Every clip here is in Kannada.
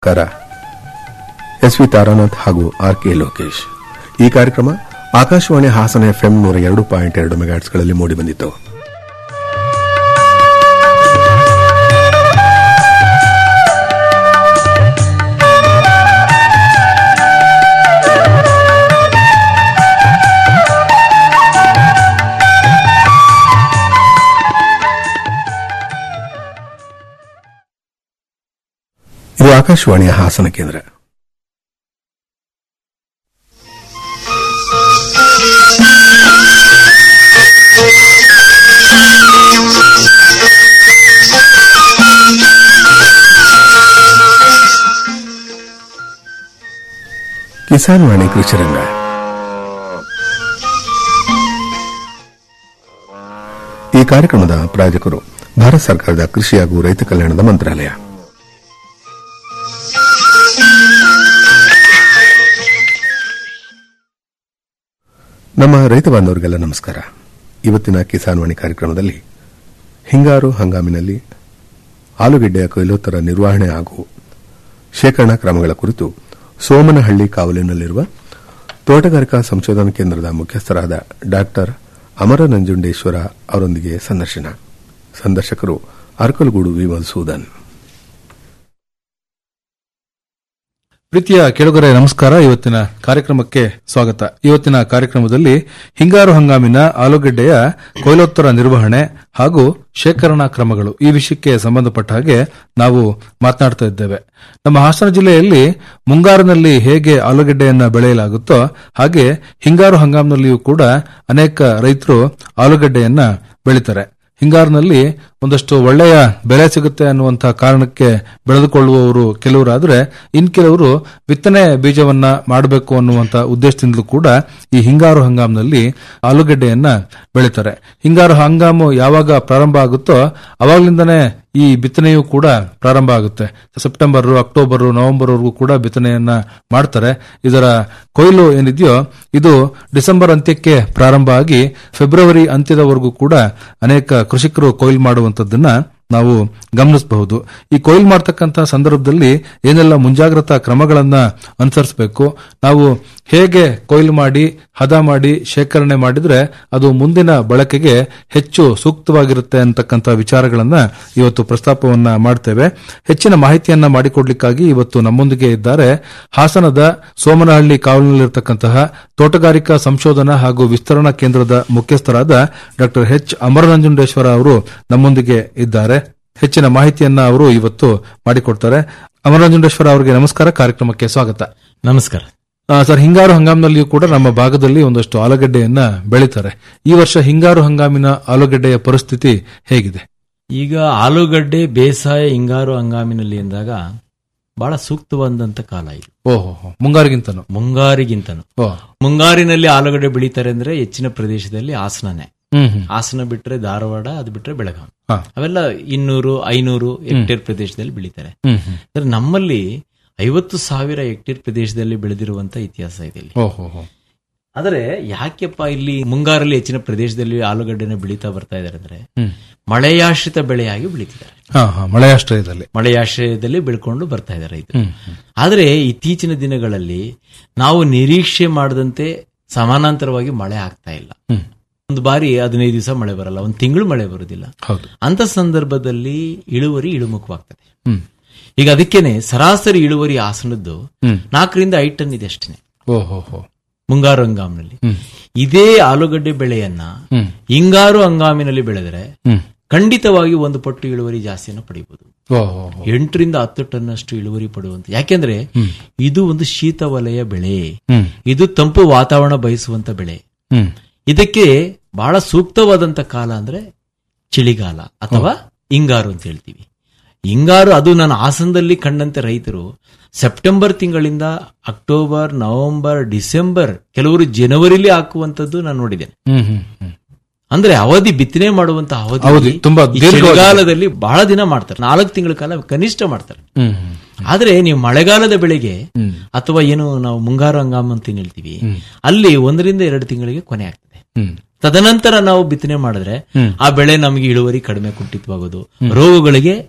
ಸಹಕಾರ ಎಸ್ ವಿ ತಾರಾನಾಥ್ ಹಾಗೂ ಆರ್ ಕೆ ಲೋಕೇಶ್ ಈ ಕಾರ್ಯಕ್ರಮ ಆಕಾಶವಾಣಿ ಹಾಸನ ಎಫ್ಎಂ ನೂರ ಎರಡು ಪಾಯಿಂಟ್ ಎರಡು ಮೆಗಾಟ್ಸ್ಗಳಲ್ಲಿ ಮೂಡಿಬಂದಿತು ಇದು ಆಕಾಶವಾಣಿಯ ಹಾಸನ ಕೇಂದ್ರ ಕಿಸಾನ್ ವಾಣಿ ಕೃಷಿರಂಗ ಈ ಕಾರ್ಯಕ್ರಮದ ಪ್ರಾಯೋಜಕರು ಭಾರತ ಸರ್ಕಾರದ ಕೃಷಿ ಹಾಗೂ ರೈತ ಕಲ್ಯಾಣದ ಮಂತ್ರಾಲಯ ನಮ್ಮ ರೈತ ಬಾಂಧವರಿಗೆಲ್ಲ ನಮಸ್ಕಾರ ಇವತ್ತಿನ ಕಿಸಾನ್ ವಾಣಿ ಕಾರ್ಯಕ್ರಮದಲ್ಲಿ ಹಿಂಗಾರು ಹಂಗಾಮಿನಲ್ಲಿ ಆಲೂಗೆಡ್ಡೆಯ ಕೊಯ್ಲೋತ್ತರ ನಿರ್ವಹಣೆ ಹಾಗೂ ಶೇಖರಣಾ ಕ್ರಮಗಳ ಕುರಿತು ಸೋಮನಹಳ್ಳಿ ಕಾವಲಿನಲ್ಲಿರುವ ತೋಟಗಾರಿಕಾ ಸಂಶೋಧನಾ ಕೇಂದ್ರದ ಮುಖ್ಯಸ್ಥರಾದ ಡಾಕ್ಟರ್ ಅಮರ ನಂಜುಂಡೇಶ್ವರ ಅವರೊಂದಿಗೆ ಸಂದರ್ಶನ ಸಂದರ್ಶಕರು ಅರ್ಕಲ್ಗೂಡು ವಿ ಮಧುಸೂದನ್ ಪ್ರೀತಿಯ ಕೆಳಗರೆ ನಮಸ್ಕಾರ ಇವತ್ತಿನ ಕಾರ್ಯಕ್ರಮಕ್ಕೆ ಸ್ವಾಗತ ಇವತ್ತಿನ ಕಾರ್ಯಕ್ರಮದಲ್ಲಿ ಹಿಂಗಾರು ಹಂಗಾಮಿನ ಆಲೂಗೆಡ್ಡೆಯ ಕೊಯ್ಲೋತ್ತರ ನಿರ್ವಹಣೆ ಹಾಗೂ ಶೇಖರಣಾ ಕ್ರಮಗಳು ಈ ವಿಷಯಕ್ಕೆ ಸಂಬಂಧಪಟ್ಟ ಹಾಗೆ ನಾವು ಮಾತನಾಡ್ತಾ ಇದ್ದೇವೆ ನಮ್ಮ ಹಾಸನ ಜಿಲ್ಲೆಯಲ್ಲಿ ಮುಂಗಾರಿನಲ್ಲಿ ಹೇಗೆ ಆಲೂಗೆಡ್ಡೆಯನ್ನ ಬೆಳೆಯಲಾಗುತ್ತೋ ಹಾಗೆ ಹಿಂಗಾರು ಹಂಗಾಮಿನಲ್ಲಿಯೂ ಕೂಡ ಅನೇಕ ರೈತರು ಆಲೂಗೆಡ್ಡೆಯನ್ನ ಬೆಳೀತಾರೆ ಹಿಂಗಾರಿನಲ್ಲಿ ಒಂದಷ್ಟು ಒಳ್ಳೆಯ ಬೆಲೆ ಸಿಗುತ್ತೆ ಅನ್ನುವಂತಹ ಕಾರಣಕ್ಕೆ ಬೆಳೆದುಕೊಳ್ಳುವವರು ಕೆಲವರಾದ್ರೆ ಇನ್ ಕೆಲವರು ಬಿತ್ತನೆ ಬೀಜವನ್ನ ಮಾಡಬೇಕು ಅನ್ನುವಂತ ಉದ್ದೇಶದಿಂದಲೂ ಕೂಡ ಈ ಹಿಂಗಾರು ಹಂಗಾಮಿನಲ್ಲಿ ಆಲೂಗೆಡ್ಡೆಯನ್ನ ಬೆಳೀತಾರೆ ಹಿಂಗಾರು ಹಂಗಾಮು ಯಾವಾಗ ಪ್ರಾರಂಭ ಆಗುತ್ತೋ ಅವಾಗ್ಲಿಂದನೇ ಈ ಬಿತ್ತನೆಯೂ ಕೂಡ ಪ್ರಾರಂಭ ಆಗುತ್ತೆ ಸೆಪ್ಟೆಂಬರ್ ಅಕ್ಟೋಬರ್ ನವೆಂಬರ್ ವರೆಗೂ ಕೂಡ ಬಿತ್ತನೆಯನ್ನ ಮಾಡ್ತಾರೆ ಇದರ ಕೊಯ್ಲು ಏನಿದೆಯೋ ಇದು ಡಿಸೆಂಬರ್ ಅಂತ್ಯಕ್ಕೆ ಪ್ರಾರಂಭ ಆಗಿ ಫೆಬ್ರವರಿ ಅಂತ್ಯದವರೆಗೂ ಕೂಡ ಅನೇಕ ಕೃಷಿಕರು ಕೊಯ್ಲು ಮಾಡುವಂತದ್ದನ್ನ ನಾವು ಗಮನಿಸಬಹುದು ಈ ಕೊಯ್ಲು ಮಾಡ್ತಕ್ಕಂಥ ಸಂದರ್ಭದಲ್ಲಿ ಏನೆಲ್ಲ ಮುಂಜಾಗ್ರತಾ ಕ್ರಮಗಳನ್ನ ಅನುಸರಿಸಬೇಕು ನಾವು ಹೇಗೆ ಕೊಯ್ಲು ಮಾಡಿ ಹದ ಮಾಡಿ ಶೇಖರಣೆ ಮಾಡಿದ್ರೆ ಅದು ಮುಂದಿನ ಬಳಕೆಗೆ ಹೆಚ್ಚು ಸೂಕ್ತವಾಗಿರುತ್ತೆ ಅಂತಕ್ಕಂಥ ವಿಚಾರಗಳನ್ನ ಇವತ್ತು ಪ್ರಸ್ತಾಪವನ್ನ ಮಾಡ್ತೇವೆ ಹೆಚ್ಚಿನ ಮಾಹಿತಿಯನ್ನ ಮಾಡಿಕೊಡ್ಲಿಕ್ಕಾಗಿ ಇವತ್ತು ನಮ್ಮೊಂದಿಗೆ ಇದ್ದಾರೆ ಹಾಸನದ ಸೋಮನಹಳ್ಳಿ ಕಾವಲಿನಲ್ಲಿರತಕ್ಕಂತಹ ತೋಟಗಾರಿಕಾ ಸಂಶೋಧನಾ ಹಾಗೂ ವಿಸ್ತರಣಾ ಕೇಂದ್ರದ ಮುಖ್ಯಸ್ಥರಾದ ಡಾಕ್ಟರ್ ಎಚ್ ಅಮರನಂಜುಂಡೇಶ್ವರ ಅವರು ನಮ್ಮೊಂದಿಗೆ ಇದ್ದಾರೆ ಹೆಚ್ಚಿನ ಮಾಹಿತಿಯನ್ನ ಅವರು ಇವತ್ತು ಮಾಡಿಕೊಡ್ತಾರೆ ಅಮರನಂಜುಂಡೇಶ್ವರ ಅವರಿಗೆ ನಮಸ್ಕಾರ ಕಾರ್ಯಕ್ರಮಕ್ಕೆ ಸ್ವಾಗತ ನಮಸ್ಕಾರ ಆ, ಸರ್ ಹಿಂಗಾರು ಹಂಗಾಮಿನಲ್ಲಿಯೂ ಕೂಡ ನಮ್ಮ ಭಾಗದಲ್ಲಿ ಒಂದಷ್ಟು ಆಲೂಗಡ್ಡೆಯನ್ನ ಬೆಳೀತಾರೆ ಈ ವರ್ಷ ಹಿಂಗಾರು ಹಂಗಾಮಿನ ಆಲೂಗಡ್ಡೆಯ ಪರಿಸ್ಥಿತಿ ಹೇಗಿದೆ ಈಗ ಆಲೂಗಡ್ಡೆ ಬೇಸಾಯ ಹಿಂಗಾರು ಹಂಗಾಮಿನಲ್ಲಿ ಎಂದಾಗ ಬಹಳ ಸೂಕ್ತವಾದಂತ ಕಾಲ ಇದು ಓಹೋ ಮುಂಗಾರಿಗಿಂತನೂ ಮುಂಗಾರಿಗಿಂತನೂ ಓ ಮುಂಗಾರಿನಲ್ಲಿ ಆಲೂಗಡ್ಡೆ ಬೆಳೀತಾರೆ ಅಂದ್ರೆ ಹೆಚ್ಚಿನ ಪ್ರದೇಶದಲ್ಲಿ ಹಾಸನನೇ ಹ್ಮ್ ಹ್ಮ್ ಹಾಸನ ಬಿಟ್ರೆ ಧಾರವಾಡ ಅದು ಬಿಟ್ರೆ ಬೆಳಗಾವಿ ಹಾ. ಅವೆಲ್ಲ ಇನ್ನೂರು ಐನೂರು ಹೆಕ್ಟೇರ್ ಪ್ರದೇಶದಲ್ಲಿ ಬೆಳೀತಾರೆ ಹ್ಮ್ ಹ್ಮ್ ಅಂದ್ರೆ ನಮ್ಮಲ್ಲಿ ಐವತ್ತು ಸಾವಿರ ಹೆಕ್ಟೇರ್ ಪ್ರದೇಶದಲ್ಲಿ ಬೆಳೆದಿರುವಂತ ಇತಿಹಾಸ ಇದೆ ಇಲ್ಲಿ ಓಹೋ ಹೋ ಆದರೆ ಯಾಕೆಪ್ಪ ಇಲ್ಲಿ ಮುಂಗಾರಲ್ಲಿ ಹೆಚ್ಚಿನ ಪ್ರದೇಶದಲ್ಲಿ ಆಲೂಗಡ್ಡೆನ ಬೆಳೀತಾ ಬರ್ತಾ ಇದಾರೆ ಅಂದ್ರೆ ಹ್ಮ್ ಮಳೆಯಾಶ್ರಿತ ಬೆಳೆಯಾಗಿ ಬೆಳೀತಿದ್ದಾರೆ ಹಾ ಹಾ ಮಳೆಯಾಶ್ರಯದಲ್ಲಿ ಮಳೆಯಾಶ್ರಯದಲ್ಲಿ ಬೆಳ್ಕೊಂಡು ಬರ್ತಾ ಇದ್ದಾರೆ ರೈತರು ಹ್ಮ್ ಆದ್ರೆ ಇತ್ತೀಚಿನ ದಿನಗಳಲ್ಲಿ ನಾವು ನಿರೀಕ್ಷೆ ಮಾಡದಂತೆ ಸಮಾನಾಂತರವಾಗಿ ಮಳೆ ಆಗ್ತಾ ಇಲ್ಲ ಹ್ಮ್ ಒಂದು ಬಾರಿ ಹದಿನೈದು ದಿವಸ ಮಳೆ ಬರಲ್ಲ ಒಂದು ತಿಂಗಳು ಮಳೆ ಬರುದಿಲ್ಲ ಹೌದು ಅಂತ ಸಂದರ್ಭದಲ್ಲಿ ಇಳುವರಿ ಇಳುಮುಖವಾಗ್ತದೆ ಹ್ಮ್ ಈಗ ಅದಕ್ಕೇನೆ ಸರಾಸರಿ ಇಳುವರಿ ಹಾಸನದ್ದು ಹ್ಮ್ ನಾಲ್ಕರಿಂದ ಐದು ಟನ್ ಇದೆ ಅಷ್ಟೇ ಓಹೋ ಹೋ ಮುಂಗಾರು ಹಂಗಾಮಿನಲ್ಲಿ ಹ್ಮ್ ಇದೇ ಆಲೂಗಡ್ಡೆ ಬೆಳೆಯನ್ನ ಹ್ಮ್ ಹಿಂಗಾರು ಹಂಗಾಮಿನಲ್ಲಿ ಬೆಳೆದರೆ ಹ್ಮ್ ಖಂಡಿತವಾಗಿ ಒಂದು ಪಟ್ಟು ಇಳುವರಿ ಜಾಸ್ತಿಯನ್ನು ಪಡಿಬಹುದು ಓಹೋ ಹೋ ಎಂಟರಿಂದ ಹತ್ತು ಟನ್ ಅಷ್ಟು ಇಳುವರಿ ಪಡುವಂತ ಯಾಕೆಂದ್ರೆ ಇದು ಒಂದು ಶೀತ ವಲಯ ಬೆಳೆ ಹ್ಮ್ ಇದು ತಂಪು ವಾತಾವರಣ ಬಯಸುವಂತ ಬೆಳೆ ಹ್ಮ್ ಇದಕ್ಕೆ ಬಹಳ ಸೂಕ್ತವಾದಂತ ಕಾಲ ಅಂದ್ರೆ ಚಳಿಗಾಲ ಅಥವಾ ಹಿಂಗಾರು ಅಂತ ಹೇಳ್ತೀವಿ ಹಿಂಗಾರು ಅದು ನಾನು ಹಾಸನದಲ್ಲಿ ಕಂಡಂತೆ ರೈತರು ಸೆಪ್ಟೆಂಬರ್ ತಿಂಗಳಿಂದ ಅಕ್ಟೋಬರ್ ನವೆಂಬರ್ ಡಿಸೆಂಬರ್ ಕೆಲವರು ಜನವರಿಲಿ ಹಾಕುವಂತದ್ದು ನಾನು ನೋಡಿದ್ದೇನೆ ಹ್ಮ್ ಹ್ಮ್ ಹ್ಮ್ ಅಂದ್ರೆ ಅವಧಿ ಬಿತ್ತನೆ ಮಾಡುವಂತ ಅವಧಿ ಅವಧಿ ತುಂಬಾ ಈ ದೀರ್ಘವಾಗಿದೆ. ಚಳಿಗಾಲದಲ್ಲಿ ಬಹಳ ದಿನ ಮಾಡ್ತಾರೆ ನಾಲ್ಕು ತಿಂಗಳ ಕಾಲ ಕನಿಷ್ಠ ಮಾಡ್ತಾರೆ ಹ್ಮ್ ಹ್ಮ್ ಆದ್ರೆ ನೀವು ಮಳೆಗಾಲದ ಬೆಳೆಗೆ ಹ್ಮ್. ಅಥವಾ ಏನು ನಾವು ಮುಂಗಾರು ಹಂಗಾಮ ಅಂತ ಏನ್ ಹೇಳ್ತೀವಿ ಅಲ್ಲಿ ಒಂದರಿಂದ ಎರಡು ತಿಂಗಳಿಗೆ ಕೊನೆ ಆಗ್ತದೆ ಹ್ಮ್ ತದನಂತರ ನಾವು ಬಿತ್ತನೆ ಮಾಡಿದ್ರೆ ಹ್ಮ್. ಆ ಬೆಳೆ ನಮಗೆ ಇಳುವರಿ ಕಡಿಮೆ ಕುಂಠಿತವಾಗೋದು ರೋಗಗಳಿಗೆ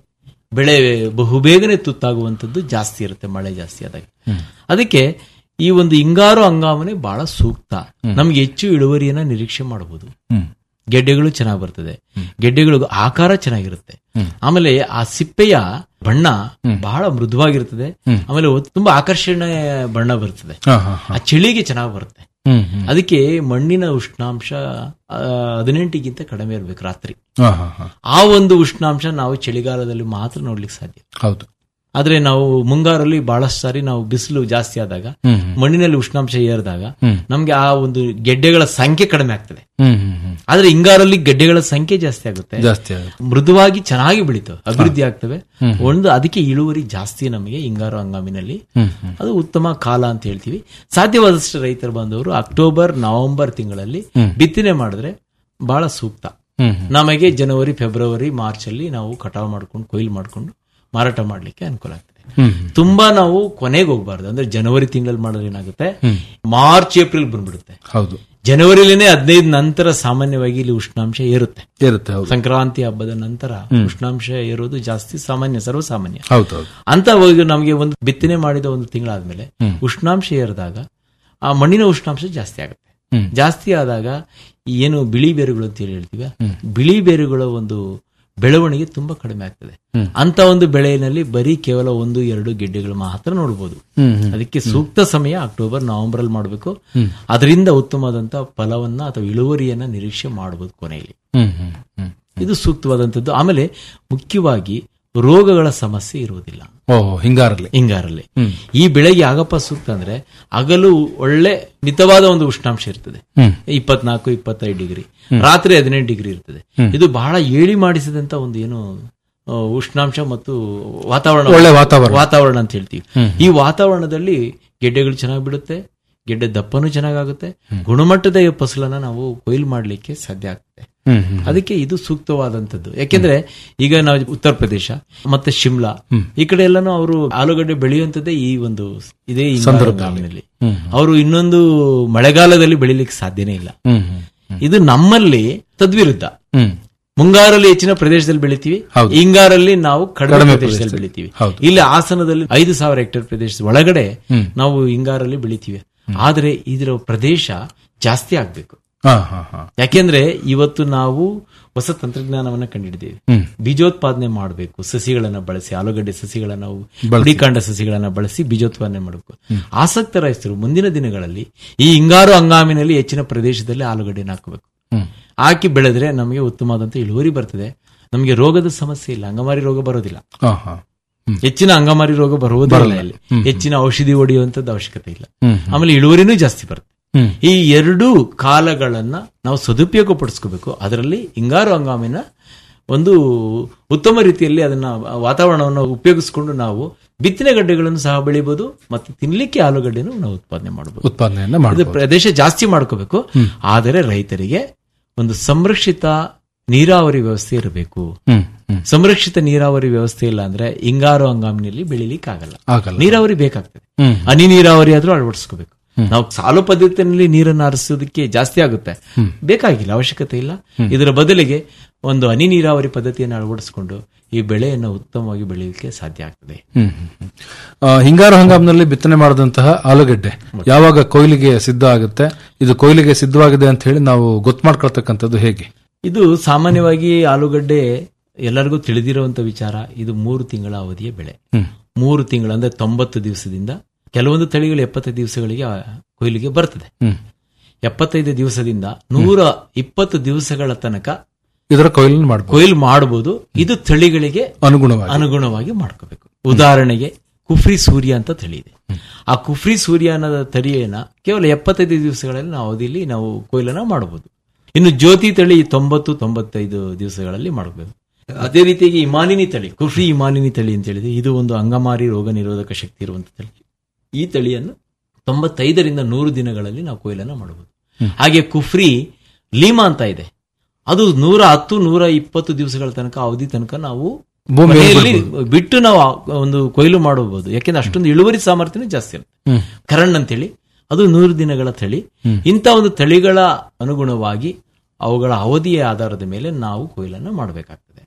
ಬೆಳೆ ಬಹುಬೇಗನೆ ತುತ್ತಾಗುವಂತದ್ದು ಜಾಸ್ತಿ ಇರುತ್ತೆ ಮಳೆ ಜಾಸ್ತಿ ಆದಾಗ ಅದಕ್ಕೆ ಈ ಒಂದು ಹಿಂಗಾರು ಹಂಗಾಮನೆ ಬಹಳ ಸೂಕ್ತ ನಮ್ಗೆ ಹೆಚ್ಚು ಇಳುವರಿಯನ್ನ ನಿರೀಕ್ಷೆ ಮಾಡಬಹುದು ಹ್ಮ್ ಗೆಡ್ಡೆಗಳು ಚೆನ್ನಾಗಿ ಬರ್ತದೆ ಗೆಡ್ಡೆಗಳು ಆಕಾರ ಚೆನ್ನಾಗಿರುತ್ತೆ ಆಮೇಲೆ ಆ ಸಿಪ್ಪೆಯ ಬಣ್ಣ ಬಹಳ ಮೃದುವಾಗಿರ್ತದೆ ಆಮೇಲೆ ಒತ್- ತುಂಬಾ ಆಕರ್ಷಣೆ ಬಣ್ಣ ಬರ್ತದೆ ಹಾ ಹಾ ಹಾ ಆ ಚಳಿಗೆ ಚೆನ್ನಾಗಿ ಬರುತ್ತೆ ಹ್ಮ್ ಹ್ಮ್ ಅದಕ್ಕೆ ಮಣ್ಣಿನ ಉಷ್ಣಾಂಶ ಆ, ಹದಿನೆಂಟಿಗಿಂತ ಕಡಿಮೆ ಇರಬೇಕು ರಾತ್ರಿ ಹಾ ಹಾ ಹಾ ಆ ಒಂದು ಉಷ್ಣಾಂಶ ನಾವು ಚಳಿಗಾಲದಲ್ಲಿ ಮಾತ್ರ ನೋಡ್ಲಿಕ್ಕೆ ಸಾಧ್ಯ ಹೌದು ಆದ್ರೆ ನಾವು ಮುಂಗಾರಲ್ಲಿ ಬಹಳಷ್ಟು ಸಾರಿ ನಾವು ಬಿಸಿಲು ಜಾಸ್ತಿ ಆದಾಗ ಹ್ಮ್ ಹ್ಮ್ ಮಣ್ಣಿನಲ್ಲಿ ಉಷ್ಣಾಂಶ ಏರಿದಾಗ ಹ್ಮ್. ನಮ್ಗೆ ಆ ಒಂದು ಗೆಡ್ಡೆಗಳ ಸಂಖ್ಯೆ ಕಡಿಮೆ ಆಗ್ತದೆ ಹ್ಮ್ ಹ್ಮ್ ಹ್ಮ್ ಆದ್ರೆ ಹಿಂಗಾರಲ್ಲಿ ಗೆಡ್ಡೆಗಳ ಸಂಖ್ಯೆ ಜಾಸ್ತಿ ಆಗುತ್ತೆ ಜಾಸ್ತಿ ಆಗುತ್ತೆ ಮೃದುವಾಗಿ ಚೆನ್ನಾಗಿ ಬೆಳೀತವೆ ಅಭಿವೃದ್ಧಿ ಆಗ್ತವೆ ಒಂದು ಅದಕ್ಕೆ ಇಳುವರಿ ಜಾಸ್ತಿ ನಮಗೆ ಹಿಂಗಾರು ಹಂಗಾಮಿನಲ್ಲಿ ಹ್ಮ್ ಹ್ಮ್ ಅದು ಉತ್ತಮ ಕಾಲ ಅಂತ ಹೇಳ್ತೀವಿ ಸಾಧ್ಯವಾದಷ್ಟು ರೈತರು ಬಂದವರು ಅಕ್ಟೋಬರ್ ನವೆಂಬರ್ ತಿಂಗಳಲ್ಲಿ ಬಿತ್ತನೆ ಮಾಡಿದ್ರೆ ಬಹಳ ಸೂಕ್ತ ಹ್ಮ್ ಹ್ಮ್ ನಮಗೆ ಜನವರಿ ಫೆಬ್ರವರಿ ಮಾರ್ಚ್ ಅಲ್ಲಿ ನಾವು ಕಟಾವು ಮಾಡ್ಕೊಂಡು ಕೊಯ್ಲು ಮಾಡ್ಕೊಂಡು ಮಾರಾಟ ಮಾಡ್ಲಿಕ್ಕೆ ಅನುಕೂಲ ಆಗ್ತದೆ ಹ್ಮ್ ಹ್ಮ್ ತುಂಬಾ ನಾವು ಕೊನೆಗೆ ಹೋಗ್ಬಾರ್ದು ಅಂದ್ರೆ ಜನವರಿ ತಿಂಗಳಲ್ಲಿ ಮಾಡಿದ್ರೆ ಏನಾಗುತ್ತೆ ಮಾರ್ಚ್ ಏಪ್ರಿಲ್ ಬಂದ್ಬಿಡುತ್ತೆ ಹೌದು ಜನವರಿಲೇನೆ ಹದಿನೈದು ನಂತರ ಸಾಮಾನ್ಯವಾಗಿ ಇಲ್ಲಿ ಉಷ್ಣಾಂಶ ಏರುತ್ತೆ ಇರುತ್ತೆ ಹೌದು ಸಂಕ್ರಾಂತಿ ಹಬ್ಬದ ನಂತರ ಉಷ್ಣಾಂಶ ಏರೋದು ಜಾಸ್ತಿ ಸಾಮಾನ್ಯ ಸರ್ವಸಾಮಾನ್ಯ ಹೌದು ಹೌದು ಅಂತ ಹೋಗಿ ನಮಗೆ ಒಂದು ಬಿತ್ತನೆ ಮಾಡಿದ ಒಂದು ತಿಂಗಳಾದ್ಮೇಲೆ ಉಷ್ಣಾಂಶ ಏರಿದಾಗ ಆ ಮಣ್ಣಿನ ಉಷ್ಣಾಂಶ ಜಾಸ್ತಿ ಆಗುತ್ತೆ ಹ್ಮ್. ಜಾಸ್ತಿ ಆದಾಗ ಈ ಏನು ಬಿಳಿ ಬೇರುಗಳು ಅಂತ ಹೇಳಿ ಹೇಳ್ತೀವಿ ಬಿಳಿ ಬೇರುಗಳ ಒಂದು ಬೆಳವಣಿಗೆ ತುಂಬಾ ಕಡಿಮೆ ಆಗ್ತದೆ ಅಂತ ಒಂದು ಬೆಳೆಯಲ್ಲಿ ಬರೀ ಕೇವಲ ಒಂದು ಎರಡು ಗೆಡ್ಡೆಗಳು ಮಾತ್ರ ನೋಡಬಹುದು ಹ್ಮ್ ಹ್ಮ್ ಅದಕ್ಕೆ ಸೂಕ್ತ ಸಮಯ ಅಕ್ಟೋಬರ್ ನವೆಂಬರ್ ಅಲ್ಲಿ ಮಾಡಬೇಕು ಅದರಿಂದ ಉತ್ತಮವಾದಂತ ಫಲವನ್ನ ಅಥವಾ ಇಳುವರಿಯನ್ನ ನಿರೀಕ್ಷೆ ಮಾಡಬಹುದು ಕೊನೆಯಲ್ಲಿ ಹ್ಮ್ ಹ್ಮ್ ಹ್ಮ್ ಇದು ಸೂಕ್ತವಾದಂತದ್ದು ಆಮೇಲೆ ಮುಖ್ಯವಾಗಿ ರೋಗಗಳ ಸಮಸ್ಯೆ ಇರುವುದಿಲ್ಲ ಓಹೋ ಹಿಂಗಾರಲ್ಲಿ ಹಿಂಗಾರಲ್ಲಿ ಹ್ಮ್. ಈ ಬೆಳೆಗೆ ಆಗಪ್ಪ ಸೂಕ್ತ ಅಂದ್ರೆ ಹಗಲು ಒಳ್ಳೆ ಮಿತವಾದ ಒಂದು ಉಷ್ಣಾಂಶ ಇರ್ತದೆ ಹ್ಮ್ ಇಪ್ಪತ್ನಾಲ್ಕು ಇಪ್ಪತ್ತೈದು ಡಿಗ್ರಿ ರಾತ್ರಿ ಹದಿನೆಂಟು ಡಿಗ್ರಿ ಇರ್ತದೆ ಇದು ಬಹಳ ಏಳಿ ಮಾಡಿಸಿದಂತ ಒಂದು ಏನು ಆ, ಉಷ್ಣಾಂಶ ಮತ್ತು ವಾತಾವರಣ ಒಳ್ಳೆ ವಾತಾವರಣ. ವಾತಾವರಣ ಅಂತ ಹೇಳ್ತೀವಿ ಈ ವಾತಾವರಣದಲ್ಲಿ ಗೆಡ್ಡೆಗಳು ಚೆನ್ನಾಗಿ ಬಿಡುತ್ತೆ ಗೆಡ್ಡೆ ದಪ್ಪನೂ ಚೆನ್ನಾಗಾಗುತ್ತೆ ಗುಣಮಟ್ಟದ ಈ ಫಸಲನ್ನ ನಾವು ಕೊಯ್ಲು ಮಾಡ್ಲಿಕ್ಕೆ ಸಾಧ್ಯ ಆಗ್ತದೆ ಹ್ಮ್ ಹ್ಮ್ ಅದಕ್ಕೆ ಇದು ಸೂಕ್ತವಾದಂತದ್ದು ಯಾಕೆಂದ್ರೆ ಈಗ ನಾವು ಉತ್ತರ ಪ್ರದೇಶ ಮತ್ತೆ ಶಿಮ್ಲಾ ಈ ಕಡೆ ಎಲ್ಲಾನು ಅವರು ಆಲೂಗಡ್ಡೆ ಬೆಳೆಯುವಂತದ್ದೇ ಈ ಒಂದು ಇದೇ ಸಂದರ್ಭದಲ್ಲಿ ಅವರು ಇನ್ನೊಂದು ಮಳೆಗಾಲದಲ್ಲಿ ಬೆಳಿಲಿಕ್ಕೆ ಸಾಧ್ಯನೇ ಇಲ್ಲ ಹ್ಮ್ ಹ್ಮ್ ಇದು ನಮ್ಮಲ್ಲಿ ತದ್ವಿರುದ್ಧ ಹ್ಮ್ ಮುಂಗಾರಲ್ಲಿ ಹೆಚ್ಚಿನ ಪ್ರದೇಶದಲ್ಲಿ ಬೆಳಿತೀವಿ ಹೌದು. ಹಿಂಗಾರಲ್ಲಿ ನಾವು ಕಡಿಮೆ ಕಡಿಮೆ ಪ್ರದೇಶದಲ್ಲಿ ಪ್ರದೇಶದಲ್ಲಿ. ಬೆಳಿತೀವಿ ಹೌದು. ಇಲ್ಲಿ ಹಾಸನದಲ್ಲಿ ಐದು ಸಾವಿರ ಹೆಕ್ಟೇರ್ ಪ್ರದೇಶದ ಒಳಗಡೆ ನಾವು ಹಿಂಗಾರಲ್ಲಿ ಬೆಳಿತೀವಿ ಆದ್ರೆ ಇದರ ಪ್ರದೇಶ ಜಾಸ್ತಿ ಆಗ್ಬೇಕು ಹಾ ಹಾ ಹಾ ಯಾಕೆಂದ್ರೆ ಇವತ್ತು ನಾವು ಹೊಸ ತಂತ್ರಜ್ಞಾನವನ್ನ ಕಂಡಿಡಿದ್ದೇವೆ ಹ್ಮ್. ಬೀಜೋತ್ಪಾದನೆ ಮಾಡಬೇಕು ಸಸಿಗಳನ್ನ ಬಳಸಿ ಆಲೂಗಡ್ಡೆ ಸಸಿಗಳನ್ನ ನಾವು ಬಳಸಿ. ಹುಡಿಕಾಂಡ ಸಸಿಗಳನ್ನ ಬಳಸಿ ಬೀಜೋತ್ಪಾದನೆ ಮಾಡಬೇಕು ಆಸಕ್ತ ರೈತರು ಮುಂದಿನ ದಿನಗಳಲ್ಲಿ ಈ ಹಿಂಗಾರು ಹಂಗಾಮಿನಲ್ಲಿ ಹೆಚ್ಚಿನ ಪ್ರದೇಶದಲ್ಲಿ ಆಲೂಗಡ್ಡೆನ ಹಾಕಬೇಕು ಹ್ಮ್ ಹಾಕಿ ಬೆಳೆದ್ರೆ ನಮಗೆ ಉತ್ತಮವಾದಂತ ಇಳುವರಿ ಬರ್ತದೆ ನಮಗೆ ರೋಗದ ಸಮಸ್ಯೆ ಇಲ್ಲ ಅಂಗಮಾರಿ ರೋಗ ಬರೋದಿಲ್ಲ ಹಾ ಹಾ ಹ್ಮ್ ಹೆಚ್ಚಿನ ಅಂಗಮಾರಿ ರೋಗ ಬರುವುದಿಲ್ಲ ಇಲ್ಲಿ ಹೆಚ್ಚಿನ ಔಷಧಿ ಹೊಡೆಯುವಂತದ್ದು ಅವಶ್ಯಕತೆ ಇಲ್ಲ ಹ್ಮ್ ಆಮೇಲೆ ಇಳುವರಿನೂ ಜಾಸ್ತಿ ಬರುತ್ತೆ ಹ್ಮ್ ಈ ಎರಡೂ ಕಾಲಗಳನ್ನ ನಾವು ಸದುಪಯೋಗ ಪಡಿಸ್ಕೋಬೇಕು ಅದರಲ್ಲಿ ಹಿಂಗಾರು ಹಂಗಾಮಿನ ಒಂದು ಉತ್ತಮ ರೀತಿಯಲ್ಲಿ ಅದನ್ನ ವಾತಾವರಣವನ್ನು ಉಪಯೋಗಿಸಿಕೊಂಡು ನಾವು ಬಿತ್ತನೆ ಗಡ್ಡೆಗಳನ್ನು ಸಹ ಬೆಳಿಬಹುದು ಮತ್ತೆ ತಿನ್ಲಿಕ್ಕೆ ಆಲೂಗಡ್ಡೆನೂ ನಾವು ಉತ್ಪಾದನೆ ಮಾಡಬಹುದು ಉತ್ಪಾದನೆಯನ್ನ ಇದು ಮಾಡಬಹುದು ಪ್ರದೇಶ ಜಾಸ್ತಿ ಮಾಡ್ಕೋಬೇಕು ಆದರೆ ರೈತರಿಗೆ ಒಂದು ಸಂರಕ್ಷಿತ ನೀರಾವರಿ ವ್ಯವಸ್ಥೆ ಇರಬೇಕು ಹ್ಮ್ ಹ್ಮ್ ಸಂರಕ್ಷಿತ ನೀರಾವರಿ ವ್ಯವಸ್ಥೆ ಇಲ್ಲ ಅಂದ್ರೆ ಹಿಂಗಾರು ಹಂಗಾಮಿನಲ್ಲಿ ಬೆಳಿಲಿಕ್ಕೆ ಆಗಲ್ಲ ಆಗಲ್ಲ ನೀರಾವರಿ ಬೇಕಾಗ್ತದೆ ಹ್ಮ್ ಹನಿ ನೀರಾವರಿ ಆದ್ರೂ ಅಳವಡಿಸ್ಕೋಬೇಕು ನಾವು ಸಾಲು ಪದ್ಧತಿಯಲ್ಲಿ ನೀರನ್ನು ಹರಿಸೋದಕ್ಕೆ ಜಾಸ್ತಿ ಆಗುತ್ತೆ ಬೇಕಾಗಿಲ್ಲ ಅವಶ್ಯಕತೆ ಇಲ್ಲ ಇದರ ಬದಲಿಗೆ ಒಂದು ಹನಿ ನೀರಾವರಿ ಪದ್ಧತಿಯನ್ನು ಅಳವಡಿಸಿಕೊಂಡು ಈ ಬೆಳೆಯನ್ನು ಉತ್ತಮವಾಗಿ ಬೆಳೆಯಲಿಕ್ಕೆ ಸಾಧ್ಯ ಆಗ್ತದೆ ಹ್ಮ್ ಹ್ಮ್ ಹ್ಮ್. ಆ, ಹಿಂಗಾರು ಹಂಗಾಮಿನಲ್ಲಿ ಬಿತ್ತನೆ ಮಾಡಿದಂತಹ ಆಲೂಗಡ್ಡೆ ಯಾವಾಗ ಕೊಯ್ಲಿಗೆ ಸಿದ್ಧ ಆಗುತ್ತೆ ಇದು ಕೊಯ್ಲಿಗೆ ಸಿದ್ಧವಾಗಿದೆ ಅಂತ ಹೇಳಿ ನಾವು ಗೊತ್ತು ಮಾಡ್ಕೊಳ್ತಕ್ಕಂಥದ್ದು ಹೇಗೆ ಇದು ಸಾಮಾನ್ಯವಾಗಿ ಆಲೂಗಡ್ಡೆ ಎಲ್ಲರಿಗೂ ತಿಳಿದಿರುವಂತ ವಿಚಾರ ಇದು ಮೂರು ತಿಂಗಳ ಅವಧಿಯ ಬೆಳೆ ಹ್ಮ್ ಮೂರು ತಿಂಗಳು ಅಂದ್ರೆ ತೊಂಬತ್ತು ದಿವಸದಿಂದ ಕೆಲವೊಂದು ತಳಿಗಳು ಎಪ್ಪತ್ತೈದು ದಿವಸಗಳಿಗೆ ಆ ಕೊಯ್ಲಿಗೆ ಬರ್ತದೆ ಹ್ಮ್ ಎಪ್ಪತ್ತೈದು ದಿವಸದಿಂದ ನೂರ ಇಪ್ಪತ್ತು ದಿವಸಗಳ ತನಕ ಇದರ ಕೊಯ್ಲನ್ನು ಮಾಡಬಹುದು ಕೊಯ್ಲು ಮಾಡಬಹುದು ಇದು ತಳಿಗಳಿಗೆ ಅನುಗುಣವಾಗಿ ಅನುಗುಣವಾಗಿ ಮಾಡ್ಕೋಬೇಕು ಉದಾಹರಣೆಗೆ ಕುಫ್ರಿ ಸೂರ್ಯ ಅಂತ ತಳಿ ಇದೆ ಆ ಕುಫ್ರಿ ಸೂರ್ಯ ಅನ್ನೋದ ತಳಿಯನ್ನ ಕೇವಲ ಎಪ್ಪತ್ತೈದು ದಿವಸಗಳಲ್ಲಿ ನಾವು ಅವಧಿಯಲ್ಲಿ ನಾವು ಕೊಯ್ಲನ್ನ ಮಾಡಬಹುದು ಇನ್ನು ಜ್ಯೋತಿ ತಳಿ ತೊಂಬತ್ತು ತೊಂಬತ್ತೈದು ದಿವಸಗಳಲ್ಲಿ ಮಾಡಬೇಕು ಅದೇ ರೀತಿಯಾಗಿ ಇಮಾನಿನಿ ತಳಿ ಕುಫ್ರಿ ಇಮಾನಿನಿ ತಳಿ ಅಂತ ಹೇಳಿದೆ ಇದು ಒಂದು ಅಂಗಮಾರಿ ರೋಗ ನಿರೋಧಕ ಶಕ್ತಿ ಇರುವಂತ ತಳಿ ಈ ತಳಿಯನ್ನು ತೊಂಬತ್ತೈದರಿಂದ ನೂರು ದಿನಗಳಲ್ಲಿ ನಾವು ಕೊಯ್ಲನ್ನ ಮಾಡಬಹುದು ಹಾಗೆ ಕುಫ್ರಿ ಲೀಮಾ ಅಂತ ಇದೆ ಅದು ನೂರ ಹತ್ತು ನೂರ ಇಪ್ಪತ್ತು ದಿವಸಗಳ ತನಕ ಅವಧಿ ತನಕ ನಾವು ಭೂಮಿ ಮನೆಯಲ್ಲಿ ಬಿಟ್ಟು ನಾವು ಆ ಒಂದು ಕೊಯ್ಲು ಮಾಡಬಹುದು ಯಾಕೆಂದ್ರೆ ಅಷ್ಟೊಂದು ಇಳುವರಿ ಸಾಮರ್ಥ್ಯನೂ ಜಾಸ್ತಿ ಇರುತ್ತೆ ಹ್ಮ್ ಕರಣ್ ಅಂತೇಳಿ ಅದು ನೂರು ದಿನಗಳ ತಳಿ ಇಂಥ ಒಂದು ತಳಿಗಳ ಅನುಗುಣವಾಗಿ ಅವುಗಳ ಅವಧಿಯ ಆಧಾರದ ಮೇಲೆ ನಾವು ಕೊಯ್ಲನ್ನು ಮಾಡಬೇಕಾಗ್ತದೆ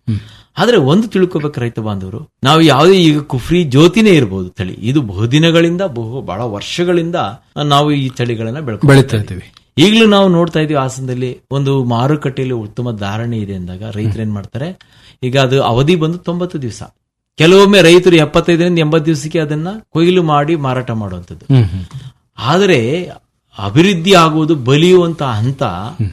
ಆದ್ರೆ ಒಂದು ತಿಳ್ಕೊಬೇಕು ರೈತ ಬಾಂಧವರು ನಾವು ಯಾವುದೇ ಈಗ ಕುಫ್ರಿ ಜ್ಯೋತಿನೇ ಇರಬಹುದು ತಳಿ ಇದು ಬಹುದಿನಗಳಿಂದ ಬಹು ಬಹಳ ವರ್ಷಗಳಿಂದ ನಾವು ಈ ತಳಿಗಳನ್ನ ಬೆಳ್ಕೊ ಬೆಳೀತಾ ಇದ್ದೀವಿ ಈಗಲೂ ನಾವು ನೋಡ್ತಾ ಇದೀವಿ ಹಾಸನದಲ್ಲಿ ಒಂದು ಮಾರುಕಟ್ಟೆಯಲ್ಲಿ ಉತ್ತಮ ಧಾರಣೆ ಇದೆ ಅಂದಾಗ ರೈತರು ಏನ್ ಮಾಡ್ತಾರೆ ಈಗ ಅದು ಅವಧಿ ಬಂದು ತೊಂಬತ್ತು ದಿವಸ ಕೆಲವೊಮ್ಮೆ ರೈತರು ಎಪ್ಪತ್ತೈದರಿಂದ ಎಂಬತ್ತು ದಿವಸಕ್ಕೆ ಅದನ್ನ ಕೊಯ್ಲು ಮಾಡಿ ಮಾರಾಟ ಮಾಡುವಂಥದ್ದು ಹ್ಮ್ ಹ್ಮ್ ಆದರೆ ಅಭಿವೃದ್ಧಿ ಆಗುವುದು ಬಲಿಯುವಂತ ಹಂತ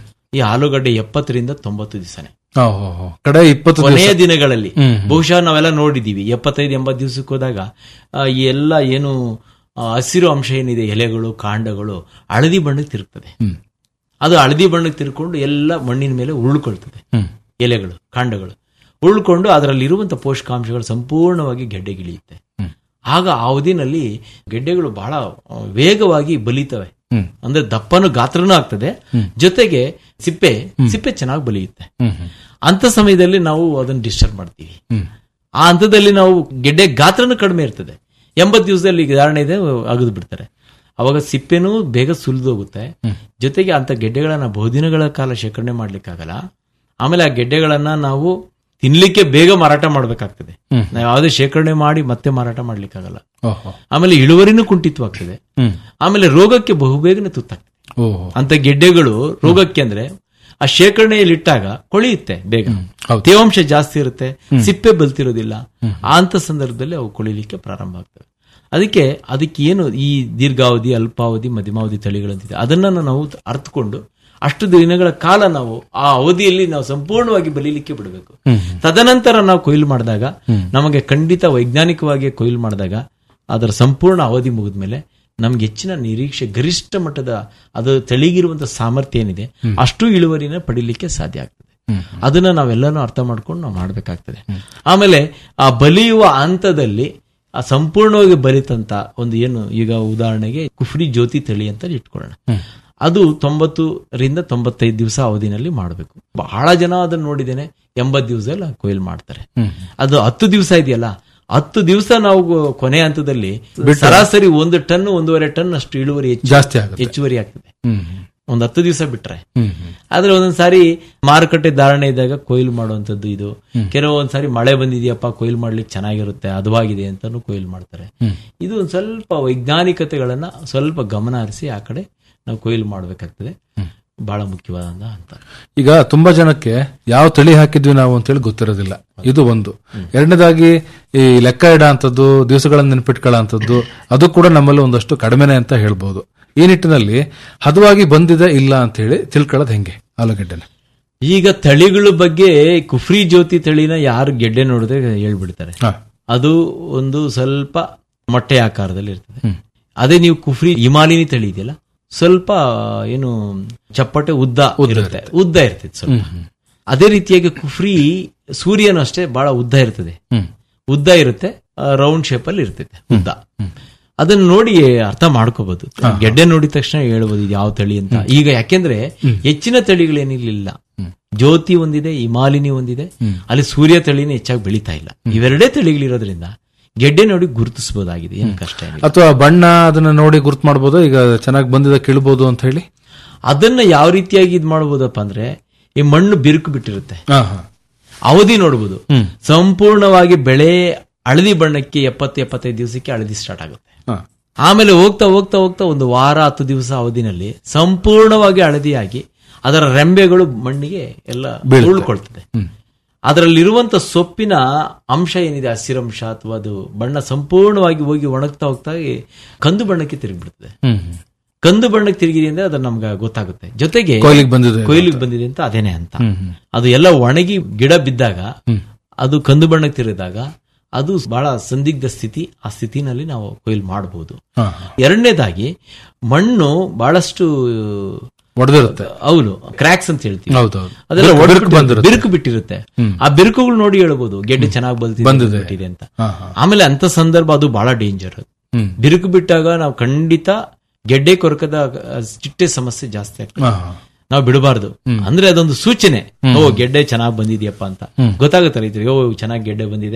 ಈ ಆಲೂಗಡ್ಡೆ ಎಪ್ಪತ್ತರಿಂದ ತೊಂಬತ್ತು ದಿವಸನೇ ಓ, ಓ, ಓ. ಕಡೆ ಇಪ್ಪತ್ತು ದಿವಸ. ಕೊನೆಯ ದಿನಗಳಲ್ಲಿ ಹ್ಮ್. ಬಹುಶಃ ನಾವೆಲ್ಲ ನೋಡಿದೀವಿ ಎಪ್ಪತ್ತೈದು ಎಂಬತ್ತು ದಿವಸಕ್ಕೆ ಹೋದಾಗ ಆ, ಈ ಎಲ್ಲ ಏನು ಆ, ಹಸಿರು ಅಂಶ ಏನಿದೆ ಎಲೆಗಳು ಕಾಂಡಗಳು ಹಳದಿ ಬಣ್ಣಕ್ಕೆ ತಿರುಗ್ತದೆ ಹ್ಮ್. ಅದು ಹಳದಿ ಬಣ್ಣಕ್ಕೆ ತಿರ್ಕೊಂಡು ಎಲ್ಲ ಮಣ್ಣಿನ ಮೇಲೆ ಉರುಳ್ಕೊಳ್ತದೆ ಹ್ಮ್. ಎಲೆಗಳು ಕಾಂಡಗಳು ಉರುಳ್ಕೊಂಡು ಅದರಲ್ಲಿರುವಂತ ಪೋಷಕಾಂಶಗಳು ಸಂಪೂರ್ಣವಾಗಿ ಗೆಡ್ಡೆಗಿಳಿಯುತ್ತೆ ಹ್ಮ್. ಆಗ ಆ ಅವಧಿನಲ್ಲಿ ಗೆಡ್ಡೆಗಳು ಬಹಳ ಆ, ವೇಗವಾಗಿ ಬಲಿತವೆ ಹ್ಮ್. ಅಂದ್ರೆ ದಪ್ಪನು ಗಾತ್ರನೂ ಆಗ್ತದೆ ಜೊತೆಗೆ ಸಿಪ್ಪೆ ಸಿಪ್ಪೆ ಚೆನ್ನಾಗಿ ಬಲಿಯುತ್ತೆ ಹ್ಮ್ ಹ್ಮ್ ಅಂತ ಸಮಯದಲ್ಲಿ ನಾವು ಅದನ್ನು ಡಿಸ್ಟರ್ಬ್ ಮಾಡ್ತೀವಿ ಹ್ಮ್ ಆ ಹಂತದಲ್ಲಿ ನಾವು ಗೆಡ್ಡೆ ಗಾತ್ರನೂ ಕಡಿಮೆ ಇರ್ತದೆ ಎಂಬತ್ತು ದಿವಸದಲ್ಲಿ ಈಗ ಧಾರಣೆ ಇದೆ ಅಗದು ಬಿಡ್ತಾರೆ ಅವಾಗ ಸಿಪ್ಪೆನೂ ಬೇಗ ಸುಲಿದೋಗುತ್ತೆ ಜೊತೆಗೆ ಅಂತ ಗೆಡ್ಡೆಗಳನ್ನ ಬಹುದಿನಗಳ ಕಾಲ ಶೇಖರಣೆ ಮಾಡ್ಲಿಕ್ಕಾಗಲ್ಲ ಆಮೇಲೆ ಆ ಗೆಡ್ಡೆಗಳನ್ನ ನಾವು ತಿನ್ಲಿಕ್ಕೆ ಬೇಗ ಮಾರಾಟ ಮಾಡ್ಬೇಕಾಗ್ತದೆ ಹ್ಮ್. ನಾವು ಯಾವುದೇ ಶೇಖರಣೆ ಮಾಡಿ ಮತ್ತೆ ಮಾರಾಟ ಮಾಡ್ಲಿಕ್ಕಾಗಲ್ಲ ಓಹೋ ಆಮೇಲೆ ಇಳುವರಿನೂ ಕುಂಠಿತವಾಗ್ತದೆ ಹ್ಮ್ ಆಮೇಲೆ ರೋಗಕ್ಕೆ ಬಹುಬೇಗನೆ ತುತ್ತಾಗ್ತದೆ ಓಹೋ ಅಂತ ಗೆಡ್ಡೆಗಳು ರೋಗಕ್ಕೆ ಅಂದ್ರೆ ಆ ಶೇಖರಣೆಯಲ್ಲಿ ಇಟ್ಟಾಗ ಕೊಳೆಯುತ್ತೆ ಬೇಗ ಹೌದು. ತೇವಾಂಶ ಜಾಸ್ತಿ ಇರುತ್ತೆ ಸಿಪ್ಪೆ ಬಲ್ತಿರೋದಿಲ್ಲ ಆ ಅಂತ ಸಂದರ್ಭದಲ್ಲಿ ಅವು ಕೊಳಿಲಿಕ್ಕೆ ಪ್ರಾರಂಭ ಆಗ್ತವೆ ಅದಕ್ಕೆ ಅದಕ್ಕೆ ಏನು ಈ ದೀರ್ಘಾವಧಿ ಅಲ್ಪಾವಧಿ ಮಧ್ಯಮಾವಧಿ ತಳಿಗಳಂತಿದೆ ಅದನ್ನ ನಾವು ಅರ್ಥಕೊಂಡು ಅಷ್ಟು ದಿನಗಳ ಕಾಲ ನಾವು ಆ ಅವಧಿಯಲ್ಲಿ ನಾವು ಸಂಪೂರ್ಣವಾಗಿ ಬಲಿಲಿಕ್ಕೆ ಬಿಡಬೇಕು ತದನಂತರ ನಾವು ಕೊಯ್ಲು ಮಾಡಿದಾಗ ನಮಗೆ ಖಂಡಿತ ವೈಜ್ಞಾನಿಕವಾಗಿ ಕೊಯ್ಲು ಮಾಡಿದಾಗ ಅದರ ಸಂಪೂರ್ಣ ಅವಧಿ ಮುಗಿದ್ಮೇಲೆ ನಮ್ಗೆ ಹೆಚ್ಚಿನ ನಿರೀಕ್ಷೆ ಗರಿಷ್ಠ ಮಟ್ಟದ ಅದು ತಳಿಗಿರುವಂತ ಸಾಮರ್ಥ್ಯ ಏನಿದೆ ಅಷ್ಟು ಇಳುವರಿನ ಪಡಿಲಿಕ್ಕೆ ಸಾಧ್ಯ ಆಗ್ತದೆ ಅದನ್ನ ನಾವೆಲ್ಲನೂ ಅರ್ಥ ಮಾಡ್ಕೊಂಡು ನಾವು ಮಾಡ್ಬೇಕಾಗ್ತದೆ ಆಮೇಲೆ ಆ ಬಲಿಯುವ ಹಂತದಲ್ಲಿ ಆ ಸಂಪೂರ್ಣವಾಗಿ ಬಲಿತಂತ ಒಂದು ಏನು ಈಗ ಉದಾಹರಣೆಗೆ ಕುಫ್ರಿ ಜ್ಯೋತಿ ತಳಿ ಅಂತ ಇಟ್ಕೊಳ್ಳೋಣ ಅದು ತೊಂಬತ್ತರಿಂದ ತೊಂಬತ್ತೈದು ದಿವಸ ಅವಧಿನಲ್ಲಿ ಮಾಡಬೇಕು ಬಹಳ ಜನ ಅದನ್ನ ನೋಡಿದ್ದೇನೆ ಎಂಬತ್ತು ದಿವಸದಲ್ಲಿ ಕೊಯ್ಲು ಮಾಡ್ತಾರೆ ಅದು ಹತ್ತು ದಿವಸ ಇದೆಯಲ್ಲ ಹತ್ತು ದಿವಸ ನಾವು ಕೊನೆ ಹಂತದಲ್ಲಿ ಸರಾಸರಿ ಒಂದು ಟನ್ ಒಂದೂವರೆ ಟನ್ ಅಷ್ಟು ಇಳುವರಿ ಹೆಚ್ಚು ಜಾಸ್ತಿ ಆಗುತ್ತೆ ಹೆಚ್ಚುವರಿ ಆಗ್ತದೆ ಹ್ಮ್ ಒಂದ್ ಹತ್ತು ದಿವಸ ಬಿಟ್ರೆ ಹ್ಮ್ ಹ್ಮ್ ಆದ್ರೆ ಒಂದೊಂದ್ ಸಾರಿ ಮಾರುಕಟ್ಟೆ ಧಾರಣೆ ಇದ್ದಾಗ ಕೊಯ್ಲು ಮಾಡುವಂತದ್ದು ಇದು ಕೆಲವೊಂದ್ ಸಾರಿ ಮಳೆ ಬಂದಿದೆಯಪ್ಪ ಕೊಯ್ಲು ಮಾಡ್ಲಿಕ್ಕೆ ಚೆನ್ನಾಗಿರುತ್ತೆ ಹದವಾಗಿದೆ ಅಂತಾನು ಕೊಯ್ಲು ಮಾಡ್ತಾರೆ ಇದು ಒಂದ್ ಸ್ವಲ್ಪ ವೈಜ್ಞಾನಿಕತೆಗಳನ್ನ ಸ್ವಲ್ಪ ಗಮನ ಹರಿಸಿ ಆ ಕಡೆ ನಾವು ಕೊಯ್ಲು ಮಾಡ್ಬೇಕಾಗ್ತದೆ ಬಹಳ ಮುಖ್ಯವಾದ ಅಂತ ಈಗ ತುಂಬಾ ಜನಕ್ಕೆ ಯಾವ ತಳಿ ಹಾಕಿದ್ವಿ ನಾವು ಅಂತೇಳಿ ಗೊತ್ತಿರೋದಿಲ್ಲ ಇದು ಒಂದು ಎರಡನೇದಾಗಿ ಈ ಲೆಕ್ಕ ಇಡ ಅಂತದ್ದು ದಿವಸಗಳನ್ನ ನೆನಪಿಟ್ಕೊಳ್ಳೋ ಅಂತದ್ದು ಅದು ಕೂಡ ನಮ್ಮಲ್ಲಿ ಒಂದಷ್ಟು ಕಡಿಮೆನೆ ಅಂತ ಹೇಳ್ಬೋದು ಈ ನಿಟ್ಟಿನಲ್ಲಿ ಹದವಾಗಿ ಬಂದಿದೆ ಇಲ್ಲ ಅಂತ ಹೇಳಿ ತಿಳ್ಕೊಳ್ಳೋದು ಹೆಂಗೆ ಆಲೂಗಡ್ಡೆನ ಈಗ ತಳಿಗಳ ಬಗ್ಗೆ ಕುಫ್ರಿ ಜ್ಯೋತಿ ತಳಿನ ಯಾರು ಗೆಡ್ಡೆ ನೋಡಿದ್ರೆ ಹೇಳ್ಬಿಡ್ತಾರೆ ಹಾ. ಅದು ಒಂದು ಸ್ವಲ್ಪ ಮೊಟ್ಟೆ ಆಕಾರದಲ್ಲಿ ಇರ್ತದೆ ಅದೇ ನೀವು ಕುಫ್ರಿ ಹಿಮಾಲಿನಿ ತಳಿ ಇದೆಯಲ್ಲ ಸ್ವಲ್ಪ ಏನು ಚಪ್ಪಟೆ ಉದ್ದ ಇರುತ್ತೆ ಉದ್ದ ಇರ್ತದೆ ಸ್ವಲ್ಪ ಅದೇ ರೀತಿಯಾಗಿ ಕುಫ್ರಿ ಸೂರ್ಯನು ಅಷ್ಟೇ ಬಹಳ ಉದ್ದ ಇರ್ತದೆ ಉದ್ದ ಇರುತ್ತೆ ರೌಂಡ್ ಶೇಪ್ ಅಲ್ಲಿ ಇರ್ತೈತೆ ಉದ್ದ ಅದನ್ನ ನೋಡಿ ಅರ್ಥ ಮಾಡ್ಕೋಬಹುದು ಗೆಡ್ಡೆ ನೋಡಿದ ತಕ್ಷಣ ಹೇಳ್ಬೋದು ಇದು ಯಾವ ತಳಿ ಅಂತ ಈಗ ಯಾಕೆಂದ್ರೆ ಹೆಚ್ಚಿನ ತಳಿಗಳೇನಿರ್ಲಿಲ್ಲ ಜ್ಯೋತಿ ಒಂದಿದೆ ಹಿಮಾಲಿನಿ ಒಂದಿದೆ ಅಲ್ಲಿ ಸೂರ್ಯ ತಳಿನೇ ಹೆಚ್ಚಾಗಿ ಬೆಳೀತಾ ಇಲ್ಲ ಇವೆರಡೇ ತಳಿಗಳಿರೋದ್ರಿಂದ ಗೆಡ್ಡೆ ನೋಡಿ ಗುರುತಿಸಬಹುದಾಗಿದೆ ಏನು ಕಷ್ಟ ಏನಿಲ್ಲ ಅಥವಾ ಬಣ್ಣ ಅದನ್ನ ನೋಡಿ ಗುರ್ತು ಮಾಡ್ಬೋದು ಈಗ ಚೆನ್ನಾಗಿ ಬಂದಿದೆ ಕೀಳ್ಬೋದು ಅಂತ ಹೇಳಿ ಅದನ್ನ ಯಾವ ರೀತಿಯಾಗಿ ಇದ್ ಮಾಡಬಹುದಪ್ಪ ಅಂದ್ರೆ ಈ ಮಣ್ಣು ಬಿರುಕು ಬಿಟ್ಟಿರುತ್ತೆ ಹಾ ಹಾ ಅವಧಿ ನೋಡಬಹುದು ಸಂಪೂರ್ಣವಾಗಿ ಬೆಳೆ ಹಳದಿ ಬಣ್ಣಕ್ಕೆ ಎಪ್ಪತ್ತು ಎಪ್ಪತ್ತೈದು ದಿವಸಕ್ಕೆ ಹಳದಿ ಸ್ಟಾರ್ಟ್ ಆಗುತ್ತೆ ಹಾ ಆಮೇಲೆ ಹೋಗ್ತಾ ಹೋಗ್ತಾ ಹೋಗ್ತಾ ಒಂದು ವಾರ ಹತ್ತು ದಿವಸ ಅವಧಿನಲ್ಲಿ ಸಂಪೂರ್ಣವಾಗಿ ಹಳದಿಯಾಗಿ ಅದರ ರೆಂಬೆಗಳು ಮಣ್ಣಿಗೆ ಎಲ್ಲ ಉಳ್ಕೊಳ್ತದೆ ಅದರಲ್ಲಿರುವಂತ ಸೊಪ್ಪಿನ ಅಂಶ ಏನಿದೆ ಹಸಿರಂಶ ಅಥವಾ ಅದು ಬಣ್ಣ ಸಂಪೂರ್ಣವಾಗಿ ಹೋಗಿ ಒಣಗ್ತಾ ಹೋಗ್ತಾ ಈ ಕಂದು ಬಣ್ಣಕ್ಕೆ ತಿರುಗಿಬಿಡ್ತದೆ ಹ್ಮ್ ಹ್ಮ್. ಕಂದು ಬಣ್ಣಕ್ಕೆ ತಿರುಗಿದೆ ಅಂದ್ರೆ ಅದು ನಮ್ಗೆ ಗೊತ್ತಾಗುತ್ತೆ ಜೊತೆಗೆ ಕೊಯ್ಲಿಗೆ ಬಂದಿದೆ ಕೊಯ್ಲಿಗೆ ಬಂದಿದೆ ಅಂತ ಅದೇನೆ ಅಂತ ಅದು ಎಲ್ಲ ಒಣಗಿ ಗಿಡ ಬಿದ್ದಾಗ ಅದು ಕಂದು ಬಣ್ಣಕ್ಕೆ ತಿರುಗಿದಾಗ ಅದು ಬಹಳ ಸಂದಿಗ್ಧ ಸ್ಥಿತಿ ಆ ಸ್ಥಿತಿನಲ್ಲಿ ನಾವು ಕೊಯ್ಲು ಮಾಡಬಹುದು ಹಾ ಹಾ. ಎರಡನೇದಾಗಿ ಮಣ್ಣು ಬಹಳಷ್ಟು ಒಡೆದಿರುತ್ತೆ ಹೌದು ಕ್ರ್ಯಾಕ್ಸ್ ಅಂತ ಹೇಳ್ತೀವಿ ಹೌದೌದು ಅದೆಲ್ಲ ಬಿರುಕು ಒಡೆದ್ಬಿಟ್ಟಿರುತ್ತೆ, ಬಂದಿರುತ್ತೆ. ಬಿರುಕು ಬಿಟ್ಟಿರುತ್ತೆ ಆ ಬಿರುಕುಗಳು ನೋಡಿ ಹೇಳ್ಬೋದು ಗೆಡ್ಡೆ ಚೆನ್ನಾಗಿ ಬಂದಿದೆ. ಬಂದಿದೆ ಅಂತ ಹಾ ಹಾ ಆಮೇಲೆ ಅಂತ ಸಂದರ್ಭ ಅದು ಬಹಳ ಡೇಂಜರ್ ಹ್ಮ್ ಬಿರುಕು ಬಿಟ್ಟಾಗ ನಾವು ಖಂಡಿತ ಗೆಡ್ಡೆ ಕೊರಕದ ಅಹ್, ಚಿಟ್ಟೆ ಸಮಸ್ಯೆ ಜಾಸ್ತಿ ಆಗ್ತದೆ ಹಾ ಹಾ ನಾವು ಬಿಡಬಾರ್ದು ಅಂದ್ರೆ ಅದೊಂದು ಸೂಚನೆ ಓ ಗೆಡ್ಡೆ ಚೆನ್ನಾಗಿ ಬಂದಿದ್ಯಪ್ಪ ಅಂತ ಗೊತ್ತಾಗುತ್ತೆ ರೈತರಿಗೆ ಓ ಚೆನ್ನಾಗಿ ಗೆಡ್ಡೆ ಬಂದಿದೆ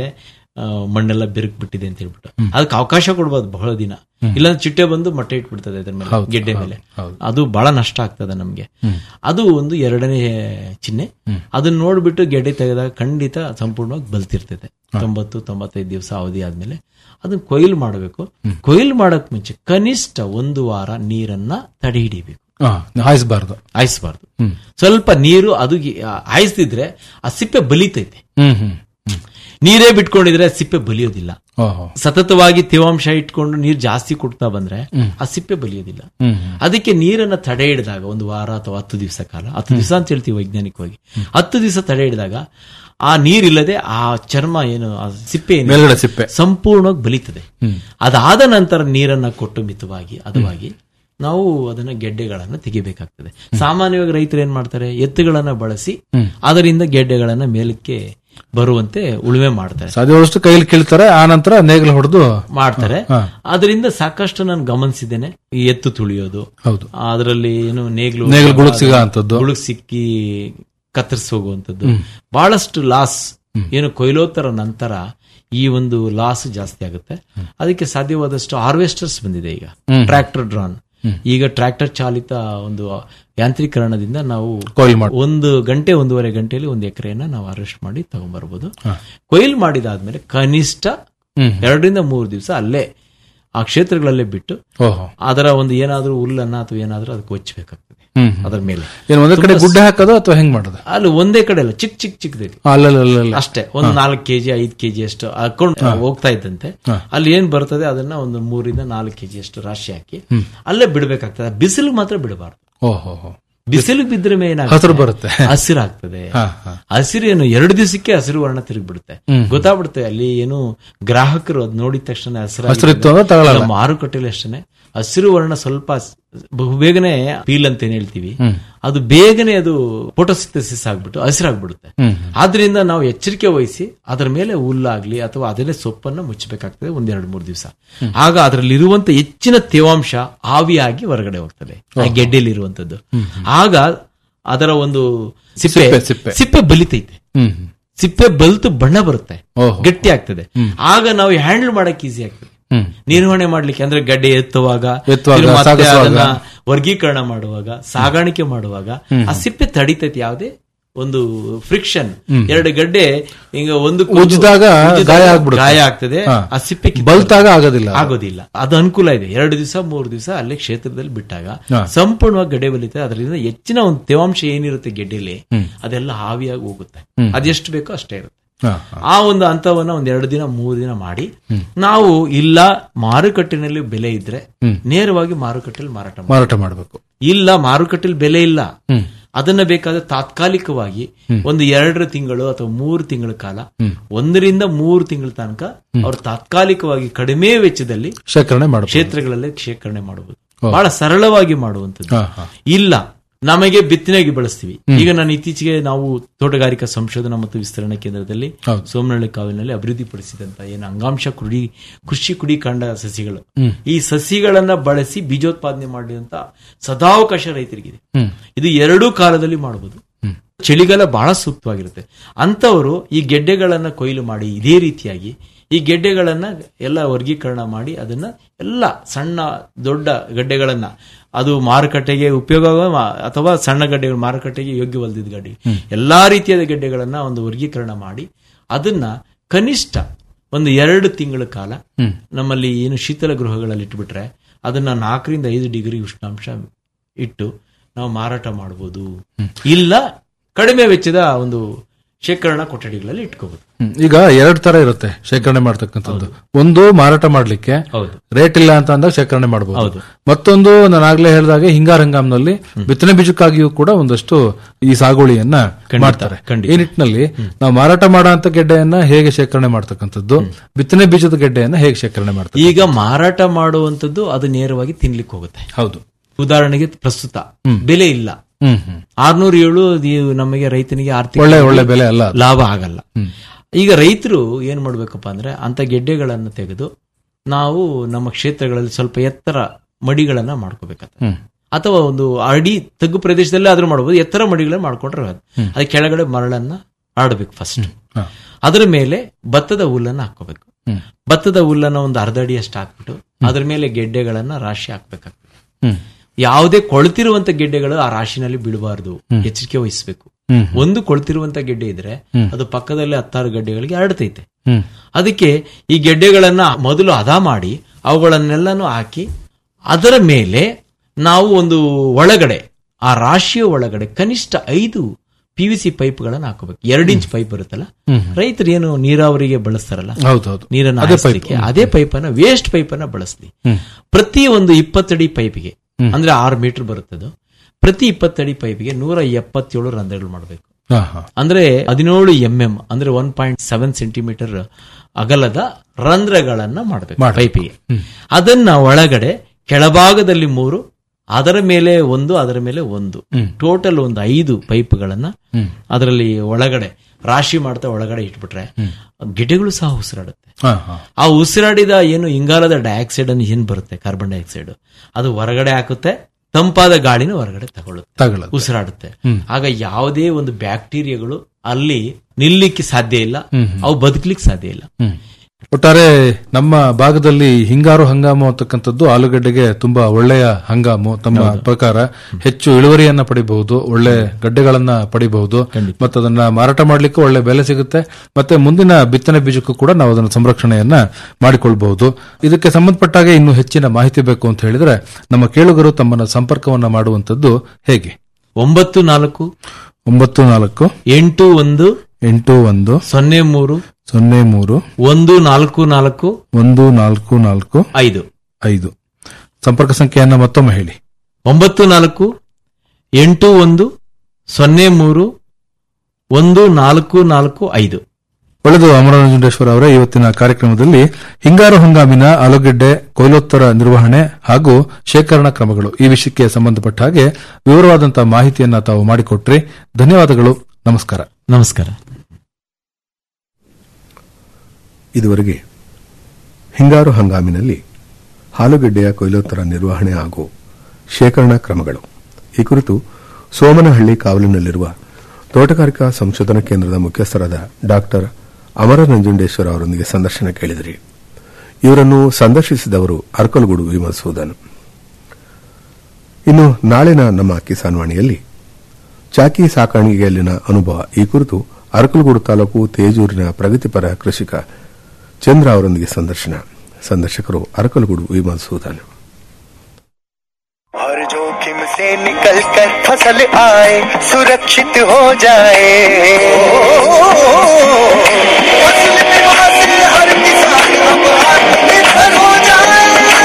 ಆ, ಮಣ್ಣೆಲ್ಲ ಬಿರುಕ್ ಬಿಟ್ಟಿದೆ ಅಂತ ಹೇಳ್ಬಿಟ್ಟು ಅದಕ್ಕೆ ಅವಕಾಶ ಕೊಡ್ಬೋದು ಬಹಳ ದಿನ ಇಲ್ಲಾಂದ್ರೆ ಚಿಟ್ಟೆ ಬಂದು ಮೊಟ್ಟೆ ಇಟ್ಬಿಡ್ತದೆ ಅದ್ರ ಮೇಲೆ ಗೆಡ್ಡೆ ಮೇಲೆ ಅದು ಬಹಳ ನಷ್ಟ ಆಗ್ತದೆ ನಮ್ಗೆ ಅದು ಒಂದು ಎರಡನೇ ಚಿಹ್ನೆ ಅದನ್ನ ನೋಡ್ಬಿಟ್ಟು ಗೆಡ್ಡೆ ತೆಗೆದಾಗ ಖಂಡಿತ ಸಂಪೂರ್ಣವಾಗಿ ಬಲ್ತಿರ್ತದೆ ತೊಂಬತ್ತು ತೊಂಬತ್ತೈದು ದಿವಸ ಅವಧಿ ಆದ್ಮೇಲೆ ಅದನ್ನ ಕೊಯ್ಲು ಮಾಡಬೇಕು ಕೊಯ್ಲು ಮಾಡಕ್ ಮುಂಚೆ ಕನಿಷ್ಠ ಒಂದು ವಾರ ನೀರನ್ನ ತಡೆ ಹಿಡಿಬೇಕು ಹಾ, ಹಾಯಿಸ್ಬಾರ್ದು ಆಯಿಸಬಾರ್ದು ಸ್ವಲ್ಪ ನೀರು ಅದು ಆಯಿಸ್ತಿದ್ರೆ ಆ ಸಿಪ್ಪೆ ಬಲಿತೈತೆ ಹ್ಮ್ ಹ್ಮ್ ಹ್ಮ್ ನೀರೇ ಬಿಟ್ಕೊಂಡಿದ್ರೆ ಸಿಪ್ಪೆ ಬಲಿಯೋದಿಲ್ಲ ಓಹೋ ಸತತವಾಗಿ ತೇವಾಂಶ ಇಟ್ಕೊಂಡು ನೀರ್ ಜಾಸ್ತಿ ಕೊಡ್ತಾ ಬಂದ್ರೆ ಆ ಸಿಪ್ಪೆ ಬಲಿಯೋದಿಲ್ಲ ಹ್ಮ್ ಹ್ಮ್ ಅದಕ್ಕೆ ನೀರನ್ನ ತಡೆ ಹಿಡಿದಾಗ ಒಂದು ವಾರ ಅಥವಾ ಹತ್ತು ದಿವಸ ಕಾಲ ಹತ್ತು ದಿವಸ ಅಂತ ಹೇಳ್ತೀವಿ ವೈಜ್ಞಾನಿಕವಾಗಿ ಹತ್ತು ದಿವಸ ತಡೆ ಹಿಡಿದಾಗ ಆ ನೀರಿಲ್ಲದೆ ಆ ಚರ್ಮ ಏನು ಆ ಸಿಪ್ಪೆ ಏನಿದೆ, ಮೇಲ್ಗಡೆ ಸಿಪ್ಪೆ ಸಂಪೂರ್ಣವಾಗಿ ಬಲಿತದೆ ಅದಾದ ನಂತರ ನೀರನ್ನ ಕೊಟ್ಟು ಮಿತವಾಗಿ ಹದವಾಗಿ ನಾವು ಅದನ್ನ ಗೆಡ್ಡೆಗಳನ್ನ ತೆಗಿಬೇಕಾಗ್ತದೆ ಸಾಮಾನ್ಯವಾಗಿ ರೈತರು ಏನ್ ಮಾಡ್ತಾರೆ ಎತ್ತುಗಳನ್ನ ಬಳಸಿ ಅದರಿಂದ ಗೆಡ್ಡೆಗಳನ್ನ ಮೇಲಕ್ಕೆ ಬರುವಂತೆ ಉಳುಮೆ ಮಾಡ್ತಾರೆ ಸಾಧ್ಯವಾದಷ್ಟು ಕೈಲಿ ಕೀಳ್ತಾರೆ ಆ ನಂತರ ನೇಗಿಲು ಹೊಡೆದು ಮಾಡ್ತಾರೆ ಹಾ. ಅದರಿಂದ ಸಾಕಷ್ಟು ನಾನು ಗಮನಿಸಿದ್ದೇನೆ ಈ ಎತ್ತು ತುಳಿಯೋದು ಹೌದು ಅದರಲ್ಲಿ ಏನು ನೇಗ್ಲು ನೇಗಿಲು ಗುಳುಗ್ ಸಿಗೋ ಅಂತದ್ದು ಗುಳುಗ್ ಸಿಕ್ಕಿ ಕತ್ತರಿಸಿ ಹೋಗುವಂಥದ್ದು ಬಹಳಷ್ಟು ಲಾಸ್ ಏನು ಕೊಯ್ಲೋತ್ತರ ನಂತರ ಈ ಒಂದು ಲಾಸ್ ಜಾಸ್ತಿ ಆಗುತ್ತೆ ಅದಕ್ಕೆ ಸಾಧ್ಯವಾದಷ್ಟು ಹಾರ್ವೆಸ್ಟರ್ಸ್ ಬಂದಿದೆ ಈಗ ಟ್ರ್ಯಾಕ್ಟರ್ ಡ್ರಾನ್ ಈಗ ಟ್ರ್ಯಾಕ್ಟರ್ ಚಾಲಿತ ಒಂದು ಯಾಂತ್ರೀಕರಣದಿಂದ ನಾವು ಕೊಯ್ಲು ಮಾಡಿ ಒಂದು ಗಂಟೆ ಒಂದೂವರೆ ಗಂಟೆಯಲ್ಲಿ ಒಂದು ಎಕರೆಯನ್ನ ನಾವು ಅರೆಸ್ಟ್ ಮಾಡಿ ತಗೊಂಡ್ಬರ್ಬೋದು ಕೊಯ್ಲು ಮಾಡಿದಾದ್ಮೇಲೆ ಕನಿಷ್ಠ ಹ್ಮ್. ಎರಡರಿಂದ ಮೂರು ದಿವಸ ಅಲ್ಲೇ ಆ ಕ್ಷೇತ್ರಗಳಲ್ಲೇ ಬಿಟ್ಟು ಓಹೋ ಅದರ ಒಂದು ಏನಾದ್ರೂ ಹುಲ್ಲನ್ನ ಅಥವಾ ಏನಾದ್ರೂ ಅದಕ್ಕೆ ಒಚ್ಚಬೇಕಾಗ್ತದೆ ಹ್ಮ್ ಹ್ಮ್. ಅದರ ಮೇಲೆ ಏನ್ ಒಂದೇ ಕಡೆ ಗುಡ್ಡೆ ಹಾಕೋದು ಅಥವಾ ಹೆಂಗ್ ಮಾಡೋದು ಅಲ್ಲಿ ಒಂದೇ ಕಡೆ ಅಲ್ಲ ಚಿಕ್ಕ ಚಿಕ್ಕ ಚಿಕ್ಕದೈತಿ ಅಲ್ಲಲ್ಲ ಅಷ್ಟೇ ಒಂದು ನಾಲ್ಕು ಕೆಜಿ ಐದು ಕೆಜಿ ಅಷ್ಟು ಹಾಕೊಂಡು ಹೋಗ್ತಾ ಇದ್ದಂತೆ ಅಲ್ಲಿ ಏನ್ ಬರ್ತದೆ ಅದನ್ನ ಒಂದು ಮೂರಿಂದ ನಾಲ್ಕು ಕೆಜಿ ಅಷ್ಟು ರಾಶಿ ಹಾಕಿ ಅಲ್ಲೇ ಬಿಡ್ಬೇಕಾಗ್ತದೆ ಬಿಸಿಲು ಮಾತ್ರ ಬಿಡಬಾರ್ದು ಓಹೋ ಹೋ. ಬಿಸಿಲು ಬಿದ್ರೆ ಹಸಿರು ಬರುತ್ತೆ ಹಸಿರಾಗ್ತದೆ ಹಾ ಹಾ ಹಸಿರು ಏನು ಎರಡು ದಿವಸಕ್ಕೆ ಹಸಿರು ವರ್ಣ ತಿರುಗ್ಬಿಡುತ್ತೆ ಗೊತ್ತಾಗ್ಬಿಡುತ್ತೆ ಅಲ್ಲಿ ಏನು ಗ್ರಾಹಕರು ಅದ್ ನೋಡಿದ ತಕ್ಷಣ ಹಸಿರಿತ್ತು ಅಂದ್ರೆ ತಗೊಳಲ್ಲ. ಹಸಿರು ಮಾರುಕಟ್ಟೆಲಿ ಅಷ್ಟೇ ಹಸಿರು ವರ್ಣ ಸ್ವಲ್ಪ ಸ್- ಬಹು ಬೇಗನೆ ಪೀಲ್ ಅಂತ ಏನ್ ಹೇಳ್ತೀವಿ ಅದು ಬೇಗನೆ ಅದು ಫೋಟೋಸಿಂಥಸಿಸ್ ಆಗ್ಬಿಟ್ಟು ಹಸಿರಾಗ್ಬಿಡುತ್ತೆ ಹ್ಮ್. ಆದ್ರಿಂದ ನಾವು ಎಚ್ಚರಿಕೆ ವಹಿಸಿ ಅದರ ಮೇಲೆ ಹುಲ್ಲಾಗ್ಲಿ ಅಥವಾ ಅದನ್ನೇ ಸೊಪ್ಪನ್ನ ಮುಚ್ಚಬೇಕಾಗ್ತದೆ ಒಂದ್ ಎರಡು ಮೂರು ದಿವಸ ಆಗ ಅದರಲ್ಲಿ ಇರುವಂತ ಹೆಚ್ಚಿನ ತೇವಾಂಶ ಆವಿಯಾಗಿ ಹೊರಗಡೆ ಹೋಗ್ತದೆ ಆ ಗೆಡ್ಡೆಯಲ್ಲಿ ಇರುವಂತದ್ದು ಆಗ ಅದರ ಒಂದು ಸಿಪ್ಪೆ ಸಿಪ್ಪೆ, ಸಿಪ್ಪೆ. ಸಿಪ್ಪೆ ಬಲಿತೈತೆ ಹ್ಮ್ ಹ್ಮ್. ಸಿಪ್ಪೆ ಬಲ್ತು ಬಣ್ಣ ಬರುತ್ತೆ ಓಹೋ ಗಟ್ಟಿ ಆಗ್ತದೆ ಆಗ ನಾವು ಹ್ಯಾಂಡಲ್ ಮಾಡಕ್ ಈಸಿ ಆಗ್ತದೆ ಹ್ಮ್ ನಿರ್ವಹಣೆ ಮಾಡ್ಲಿಕ್ಕೆ ಅಂದ್ರೆ ಗಡ್ಡೆ ಎತ್ತುವಾಗ ಎತ್ತುವಾಗ, ತಿರ್ಗಿ ಮತ್ತೆ ಸಾಗಿಸುವಾಗ. ಅದನ್ನ ವರ್ಗೀಕರಣ ಮಾಡುವಾಗ ಸಾಗಾಣಿಕೆ ಮಾಡುವಾಗ ಆ ಸಿಪ್ಪೆ ತಡಿತೈತಿ ಯಾವುದೇ ಒಂದು ಫ್ರಿಕ್ಷನ್ ಎರಡು ಗಡ್ಡೆ ಈಗ ಒಂದು ಕೊಂದು- ಉಜ್ಜಿದಾಗ ಉಜ್ಜಿದಾಗ ಗಾಯ ಆಗ್ಬಿಡುತ್ತೆ. ಗಾಯ ಆಗ್ತದೆ ಹಾ. ಆ ಸಿಪ್ಪೆ ಕಿತ್ತು ಬಲ್ತಾಗ ಆಗೋದಿಲ್ಲ ಅದು. ಆಗೋದಿಲ್ಲ ಅದು ಅನುಕೂಲ ಇದೆ ಎರಡು ದಿವಸ ಮೂರು ದಿವಸ ಅಲ್ಲೇ ಕ್ಷೇತ್ರದಲ್ಲಿ ಬಿಟ್ಟಾಗ ಹಾ. ಸಂಪೂರ್ಣವಾಗಿ ಗಡ್ಡೆ ಬಲಿತೆ ಅದರಿಂದ ಹೆಚ್ಚಿನ ಒಂದು ತೇವಾಂಶ ಏನಿರುತ್ತೆ ಗೆಡ್ಡೆಲಿ ಅದೆಲ್ಲ ಹಾವಿಯಾಗಿ ಹೋಗುತ್ತೆ ಅದೆಷ್ಟು ಬೇಕೋ ಅಷ್ಟೇ ಇರುತ್ತೆ ಹಾ, ಹಾ. ಆ ಒಂದು ಹಂತವನ್ನ ಒಂದ್ ಎರಡು ದಿನ ಮೂರು ದಿನ ಮಾಡಿ ನಾವು ಇಲ್ಲ ಮಾರುಕಟ್ಟೆನಲ್ಲಿ ಬೆಲೆ ಇದ್ರೆ ನೇರವಾಗಿ ಮಾರುಕಟ್ಟೆಯಲ್ಲಿ ಮಾರಾಟ ಮಾಡಿ ಮಾರಾಟ ಮಾಡ್ಬೇಕು ಇಲ್ಲ ಮಾರುಕಟ್ಟೆಯಲ್ಲಿ ಬೆಲೆ ಇಲ್ಲ ಅದನ್ನ ಬೇಕಾದ್ರೆ ತಾತ್ಕಾಲಿಕವಾಗಿ ಒಂದು ಎರಡು ತಿಂಗಳು ಅಥವಾ ಮೂರು ತಿಂಗಳ ಕಾಲ ಒಂದರಿಂದ ಮೂರು ತಿಂಗಳ ತನಕ ಅವ್ರು ತಾತ್ಕಾಲಿಕವಾಗಿ ಕಡಿಮೆ ವೆಚ್ಚದಲ್ಲಿ ಶೇಖರಣೆ ಮಾಡ್ಬೇಕು ಕ್ಷೇತ್ರಗಳಲ್ಲೇ ಶೇಖರಣೆ ಮಾಡಬಹುದು ಬಹಳ ಸರಳವಾಗಿ ಮಾಡುವಂತದ್ದು ಹಾ, ಹಾ. ಇಲ್ಲ ನಮಗೆ ಬಿತ್ತನೆಗೆ ಬಳಸ್ತೀವಿ ಈಗ ನಾನು ಇತ್ತೀಚೆಗೆ ನಾವು ತೋಟಗಾರಿಕಾ ಸಂಶೋಧನಾ ಮತ್ತು ವಿಸ್ತರಣಾ ಕೇಂದ್ರದಲ್ಲಿ ಹೌದು. ಸೋಮನಹಳ್ಳಿ ಕಾವಿನಲ್ಲಿ ಅಭಿವೃದ್ಧಿಪಡಿಸಿದಂತ ಏನು ಅಂಗಾಂಶ ಕುಡಿ ಕೃಷಿ ಕುಡಿ ಕಾಂಡ ಸಸಿಗಳು ಈ ಸಸಿಗಳನ್ನ ಬಳಸಿ ಬೀಜೋತ್ಪಾದನೆ ಮಾಡಿದಂತ ಸದಾವಕಾಶ ರೈತರಿಗಿದೆ ಹ್ಮ್. ಇದು ಎರಡೂ ಕಾಲದಲ್ಲಿ ಮಾಡಬಹುದು ಚಳಿಗಾಲ ಬಹಳ ಸೂಕ್ತವಾಗಿರುತ್ತೆ ಅಂತವರು ಈ ಗೆಡ್ಡೆಗಳನ್ನ ಕೊಯ್ಲು ಮಾಡಿ ಇದೇ ರೀತಿಯಾಗಿ ಈ ಗೆಡ್ಡೆಗಳನ್ನ ಎಲ್ಲ ವರ್ಗೀಕರಣ ಮಾಡಿ ಅದನ್ನ ಎಲ್ಲ ಸಣ್ಣ ದೊಡ್ಡ ಗಡ್ಡೆಗಳನ್ನ ಅದು ಮಾರುಕಟ್ಟೆಗೆ ಉಪಯೋಗ ಅಥವಾ ಸಣ್ಣ ಗಡ್ಡೆಗಳು ಮಾರುಕಟ್ಟೆಗೆ ಯೋಗ್ಯವಲ್ಲದಿದ್ದ ಗಡ್ಡೆ ಎಲ್ಲಾ ರೀತಿಯಾದ ಗೆಡ್ಡೆಗಳನ್ನ ಒಂದು ವರ್ಗೀಕರಣ ಮಾಡಿ ಅದನ್ನ ಕನಿಷ್ಠ ಒಂದು ಎರಡು ತಿಂಗಳ ಕಾಲ ನಮ್ಮಲ್ಲಿ ಏನು ಶೀತಲ ಗೃಹಗಳಲ್ಲಿ ಇಟ್ಬಿಟ್ರೆ ಅದನ್ನ ನಾಲ್ಕರಿಂದ ಐದು ಡಿಗ್ರಿ ಉಷ್ಣಾಂಶ ಇಟ್ಟು ನಾವು ಮಾರಾಟ ಮಾಡಬಹುದು ಇಲ್ಲ ಕಡಿಮೆ ವೆಚ್ಚದ ಒಂದು ಶೇಖರಣಾ ಕೊಠಡಿಗಳಲ್ಲಿ ಇಟ್ಕೋಬಹುದು ಹ್ಮ್. ಈಗ ಎರಡ್ ತರ ಇರುತ್ತೆ ಶೇಖರಣೆ ಮಾಡ್ತಕ್ಕಂಥದ್ದು ಒಂದು ಮಾರಾಟ ಮಾಡ್ಲಿಕ್ಕೆ ಹೌದು ರೇಟ್ ಇಲ್ಲ ಅಂತ ಅಂದಾಗ ಶೇಖರಣೆ ಮಾಡಬಹುದು ಹೌದು. ಮತ್ತೊಂದು ನಾನು ಆಗ್ಲೇ ಹೇಳಿದಾಗೆ ಹಿಂಗಾರ ಹಂಗಾಮ್ನಲ್ಲಿ ಬಿತ್ತನೆ ಬೀಜಕ್ಕಾಗಿಯೂ ಕೂಡ ಒಂದಷ್ಟು ಈ ಸಾಗುವಳಿಯನ್ನ ಮಾಡ್ತಾರೆ ಖಂಡಿತ. ಈ ನಿಟ್ಟಿನಲ್ಲಿ ನಾವು ಮಾರಾಟ ಮಾಡೋ ಗೆಡ್ಡೆಯನ್ನ ಹೇಗೆ ಶೇಖರಣೆ ಮಾಡ್ತಕ್ಕಂಥದ್ದು ಬಿತ್ತನೆ ಬೀಜದ ಗೆಡ್ಡೆಯನ್ನ ಹೇಗೆ ಶೇಖರಣೆ ಮಾಡ್ತಾರೆ ಈಗ ಮಾರಾಟ ಮಾಡುವಂತದ್ದು ಅದು ನೇರವಾಗಿ ತಿನ್ಲಿಕ್ಕೆ ಹೋಗುತ್ತೆ ಹೌದು ಉದಾಹರಣೆಗೆ ಪ್ರಸ್ತುತ ಬೆಲೆ ಇಲ್ಲ ಹ್ಮ್ ಹ್ಮ್ ಆರ್ನೂರು ಏಳು ಅದು ನಮಗೆ ರೈತನಿಗೆ ಆರ್ಥಿಕ ಒಳ್ಳೆ ಒಳ್ಳೆ ಬೆಲೆ ಅಲ್ಲ ಅದು. ಲಾಭ ಆಗಲ್ಲ ಈಗ ರೈತರು ಏನ್ ಮಾಡ್ಬೇಕಪ್ಪ ಅಂದ್ರೆ ಅಂತ ಗೆಡ್ಡೆಗಳನ್ನು ತೆಗೆದು ನಾವು ನಮ್ಮ ಕ್ಷೇತ್ರಗಳಲ್ಲಿ ಸ್ವಲ್ಪ ಎತ್ತರ ಮಡಿಗಳನ್ನ ಮಾಡ್ಕೋಬೇಕಾಗ್ತದೆ ಹ್ಮ್ ಅಥವಾ ಒಂದು ಅಡಿ ತಗ್ಗು ಪ್ರದೇಶದಲ್ಲಿ ಆದ್ರೂ ಮಾಡಬಹುದು ಎತ್ತರ ಮಡಿಗಳನ್ನ ಮಾಡ್ಕೊಂಡ್ರೆ ಆಯ್ತು. ಅದಕ್ಕೆ ಕೆಳಗಡೆ ಮರಳನ್ನ ಹರಡ್ಬೇಕು ಫಸ್ಟ್ ಹಾ. ಅದರ ಮೇಲೆ ಭತ್ತದ ಹುಲ್ಲನ್ನ ಹಾಕೋಬೇಕು ಭತ್ತದ ಹುಲ್ಲನ್ನ ಒಂದು ಅರ್ಧ ಅಡಿಯಷ್ಟು ಹಾಕ್ಬಿಟ್ಟು ಅದ್ರ ಮೇಲೆ ಗೆಡ್ಡೆಗಳನ್ನ ರಾಶಿ ಹಾಕ್ಬೇಕಾಗ್ತದೆ ಹ್ಮ್ ಯಾವುದೇ ಕೊಳ್ತಿರುವಂತ ಗೆಡ್ಡೆಗಳು ಆ ರಾಶಿನಲ್ಲಿ ಬೀಳಬಾರ್ದು ಎಚ್ಚರಿಕೆ ವಹಿಸಬೇಕು ಹ್ಮ್. ಒಂದು ಕೊಳ್ತಿರುವಂತ ಗೆಡ್ಡೆ ಇದ್ರೆ ಅದು ಪಕ್ಕದಲ್ಲಿ ಹತ್ತಾರು ಗೆಡ್ಡೆಗಳಿಗೆ ಹರಡ್ತೈತೆ ಹ್ಮ್ ಅದಕ್ಕೆ ಈ ಗೆಡ್ಡೆಗಳನ್ನ ಮೊದಲು ಹದ ಮಾಡಿ ಅವುಗಳನ್ನೆಲ್ಲಾನು ಹಾಕಿ ಅದರ ಮೇಲೆ ನಾವು ಒಂದು ಒಳಗಡೆ ಆ ರಾಶಿಯ ಒಳಗಡೆ ಕನಿಷ್ಠ ಐದು ಪಿ ವಿ ಸಿ ಪೈಪ್ಗಳನ್ನು ಹಾಕಬೇಕು ಎರಡು ಇಂಚ್ ಪೈಪ್ ಬರುತ್ತಲ್ಲ ರೈತರು ಏನು ನೀರಾವರಿಗೆ ಬಳಸ್ತಾರಲ್ಲ ಹೌದೌದು ನೀರನ್ನು ಅದೇ ಹಾಯಿಸ್ಲಿಕ್ಕೆ ಅದೇ ಪೈಪ್ ಅನ್ನ ವೇಸ್ಟ್ ಪೈಪ್ ಅನ್ನ ಬಳಸ್ಲಿ ಪ್ರತಿ ಒಂದು ಇಪ್ಪತ್ತಡಿ ಪೈಪ್ಗೆ ಅಂದ್ರೆ ಆರು ಮೀಟರ್ ಬರುತ್ತದು ಪ್ರತಿ ಇಪ್ಪತ್ತಡಿ ಪೈಪ್ಗೆ ನೂರ ಎಪ್ಪತ್ತೇಳು ರಂಧ್ರಗಳು ಮಾಡಬೇಕು ಹಾ ಹಾ ಅಂದ್ರೆ ಹದಿನೇಳು ಎಂ ಎಂ ಅಂದ್ರೆ ಒನ್ ಪಾಯಿಂಟ್ ಸೆವೆನ್ ಸೆಂಟಿಮೀಟರ್ ಅಗಲದ ರಂಧ್ರಗಳನ್ನ ಮಾಡಬೇಕು ಪೈಪಿಗೆ ಅದನ್ನ ಒಳಗಡೆ ಕೆಳಭಾಗದಲ್ಲಿ ಮೂರು ಅದರ ಮೇಲೆ ಒಂದು ಅದರ ಮೇಲೆ ಒಂದು ಟೋಟಲ್ ಒಂದು ಐದು ಪೈಪ್ಗಳನ್ನ ಅದರಲ್ಲಿ ಒಳಗಡೆ ರಾಶಿ ಮಾಡ್ತಾ ಒಳಗಡೆ ಇಟ್ಬಿಟ್ರೆ ಗಿಡಗಳು ಸಹ ಉಸಿರಾಡುತ್ತೆ ಹಾ ಹಾ ಆ ಉಸಿರಾಡಿದ ಏನು ಇಂಗಾಲದ ಡೈಆಕ್ಸೈಡ್ ಅನ್ನು ಏನ್ ಬರುತ್ತೆ ಕಾರ್ಬನ್ ಡೈಆಕ್ಸೈಡ್ ಅದು ಹೊರಗಡೆ ಹಾಕುತ್ತೆ ತಂಪಾದ ಗಾಳಿನ ಹೊರಗಡೆ ತಗೊಳ್ಳುತ್ತೆ ತಗೊಳ್ಳೋದು ಉಸಿರಾಡುತ್ತೆ ಆಗ ಯಾವುದೇ ಒಂದು ಬ್ಯಾಕ್ಟೀರಿಯಾಗಳು ಅಲ್ಲಿ ನಿಲ್ಲಿಕ್ಕೆ ಸಾಧ್ಯ ಇಲ್ಲ ಅವು ಬದುಕಲಿಕ್ಕೆ ಸಾಧ್ಯ ಇಲ್ಲ ಹ್ಮ್. ಒಟ್ಟಾರೆ ನಮ್ಮ ಭಾಗದಲ್ಲಿ ಹಿಂಗಾರು ಹಂಗಾಮು ಅಂತಕ್ಕಂಥದ್ದು ಆಲೂಗಡ್ಡೆಗೆ ತುಂಬಾ ಒಳ್ಳೆಯ ಹಂಗಾಮು ತಮ್ಮ ಪ್ರಕಾರ ಹೆಚ್ಚು ಇಳುವರಿಯನ್ನ ಪಡಿಬಹುದು ಒಳ್ಳೆ ಗಡ್ಡೆಗಳನ್ನ ಪಡಿಬಹುದು ಮತ್ತೆ ಅದನ್ನ ಮಾರಾಟ ಮಾಡ್ಲಿಕ್ಕೂ ಒಳ್ಳೆ ಬೆಲೆ ಸಿಗುತ್ತೆ ಮತ್ತೆ ಮುಂದಿನ ಬಿತ್ತನೆ ಬೀಜಕ್ಕೂ ಕೂಡ ನಾವು ಅದನ್ನ ಸಂರಕ್ಷಣೆಯನ್ನ ಮಾಡಿಕೊಳ್ಬಹುದು ಇದಕ್ಕೆ ಸಂಬಂಧಪಟ್ಟಾಗೆ ಇನ್ನು ಹೆಚ್ಚಿನ ಮಾಹಿತಿ ಬೇಕು ಅಂತ ಹೇಳಿದ್ರೆ ನಮ್ಮ ಕೇಳುಗರು ತಮ್ಮನ್ನ ಸಂಪರ್ಕವನ್ನ ಮಾಡುವಂತದ್ದು ಹೇಗೆ ಒಂಬತ್ತು ನಾಲ್ಕು ಒಂಬತ್ತು ನಾಲ್ಕು ಎಂಟು ಒಂದು ಎಂಟು ಒಂದು ಸೊನ್ನೆ ಮೂರು ಸೊನ್ನೆ ಮೂರು ಒಂದು ನಾಲ್ಕು ನಾಲ್ಕು ಒಂದು ನಾಲ್ಕು ನಾಲ್ಕು ಐದು ಐದು ಸಂಪರ್ಕ ಸಂಖ್ಯೆಯನ್ನ ಮತ್ತೊಮ್ಮೆ ಹೇಳಿ ಒಂಬತ್ತು ನಾಲ್ಕು ಎಂಟು ಒಂದು ಸೊನ್ನೆ ಮೂರು ಒಂದು ನಾಲ್ಕು ನಾಲ್ಕು ಐದು ಒಳ್ಳೆದು ಅಮರನಂಜುಂಡೇಶ್ವರ ಅವರೇ ಇವತ್ತಿನ ಕಾರ್ಯಕ್ರಮದಲ್ಲಿ ಹಿಂಗಾರು ಹಂಗಾಮಿನ ಆಲೂಗೆಡ್ಡೆ ಕೊಯ್ಲೋತ್ತರ ನಿರ್ವಹಣೆ ಹಾಗೂ ಶೇಖರಣಾ ಕ್ರಮಗಳು ಈ ವಿಷಯಕ್ಕೆ ಸಂಬಂಧಪಟ್ಟ ಹಾಗೆ ವಿವರವಾದಂತಹ ಮಾಹಿತಿಯನ್ನ ತಾವು ಮಾಡಿಕೊಟ್ರಿ ಧನ್ಯವಾದಗಳು ನಮಸ್ಕಾರ ನಮಸ್ಕಾರ ಇದುವರೆಗೆ ಹಿಂಗಾರು ಹಂಗಾಮಿನಲ್ಲಿ ಹಾಲುಗೆಡ್ಡೆಯ ಕೊಯ್ಲೋತ್ತರ ನಿರ್ವಹಣೆ ಹಾಗೂ ಶೇಖರಣಾ ಕ್ರಮಗಳು ಈ ಕುರಿತು ಸೋಮನಹಳ್ಳಿ ಕಾವಲಿನಲ್ಲಿರುವ ತೋಟಗಾರಿಕಾ ಸಂಶೋಧನಾ ಕೇಂದ್ರದ ಮುಖ್ಯಸ್ಥರಾದ ಡಾಕ್ಟರ್ ಅಮರ ನಂಜುಂಡೇಶ್ವರ ಅವರೊಂದಿಗೆ ಸಂದರ್ಶನ ಕೇಳಿದಿರಿ ಇವರನ್ನು ಸಂದರ್ಶಿಸಿದವರು ಅರ್ಕಲ್ಗೂಡು ವಿಮರ್ಸೂದನ್ ಇನ್ನು ನಾಳಿನ ನಮ್ಮ ಕಿಸಾನ್ವಾಣಿಯಲ್ಲಿ ಚಾಕಿ ಸಾಕಾಣಿಕೆಯಲ್ಲಿನ ಅನುಭವ ಈ ಕುರಿತು ಅರಕಲಗೂಡು ತಾಲೂಕು ತೇಜೂರಿನ ಪ್ರಗತಿಪರ ಕೃಷಿಕ ಚಂದ್ರ ಅವರೊಂದಿಗೆ ಸಂದರ್ಶನ ಸಂದರ್ಶಕರು ಅರಕಲಗೂಡು ವಿಮರ್ಸೂದನ್ हर जोखिम से निकल कर फसल आए सुरक्षित हो जाए फसल बीमा से हर किसान अब आत्मनिर्भर हो जाए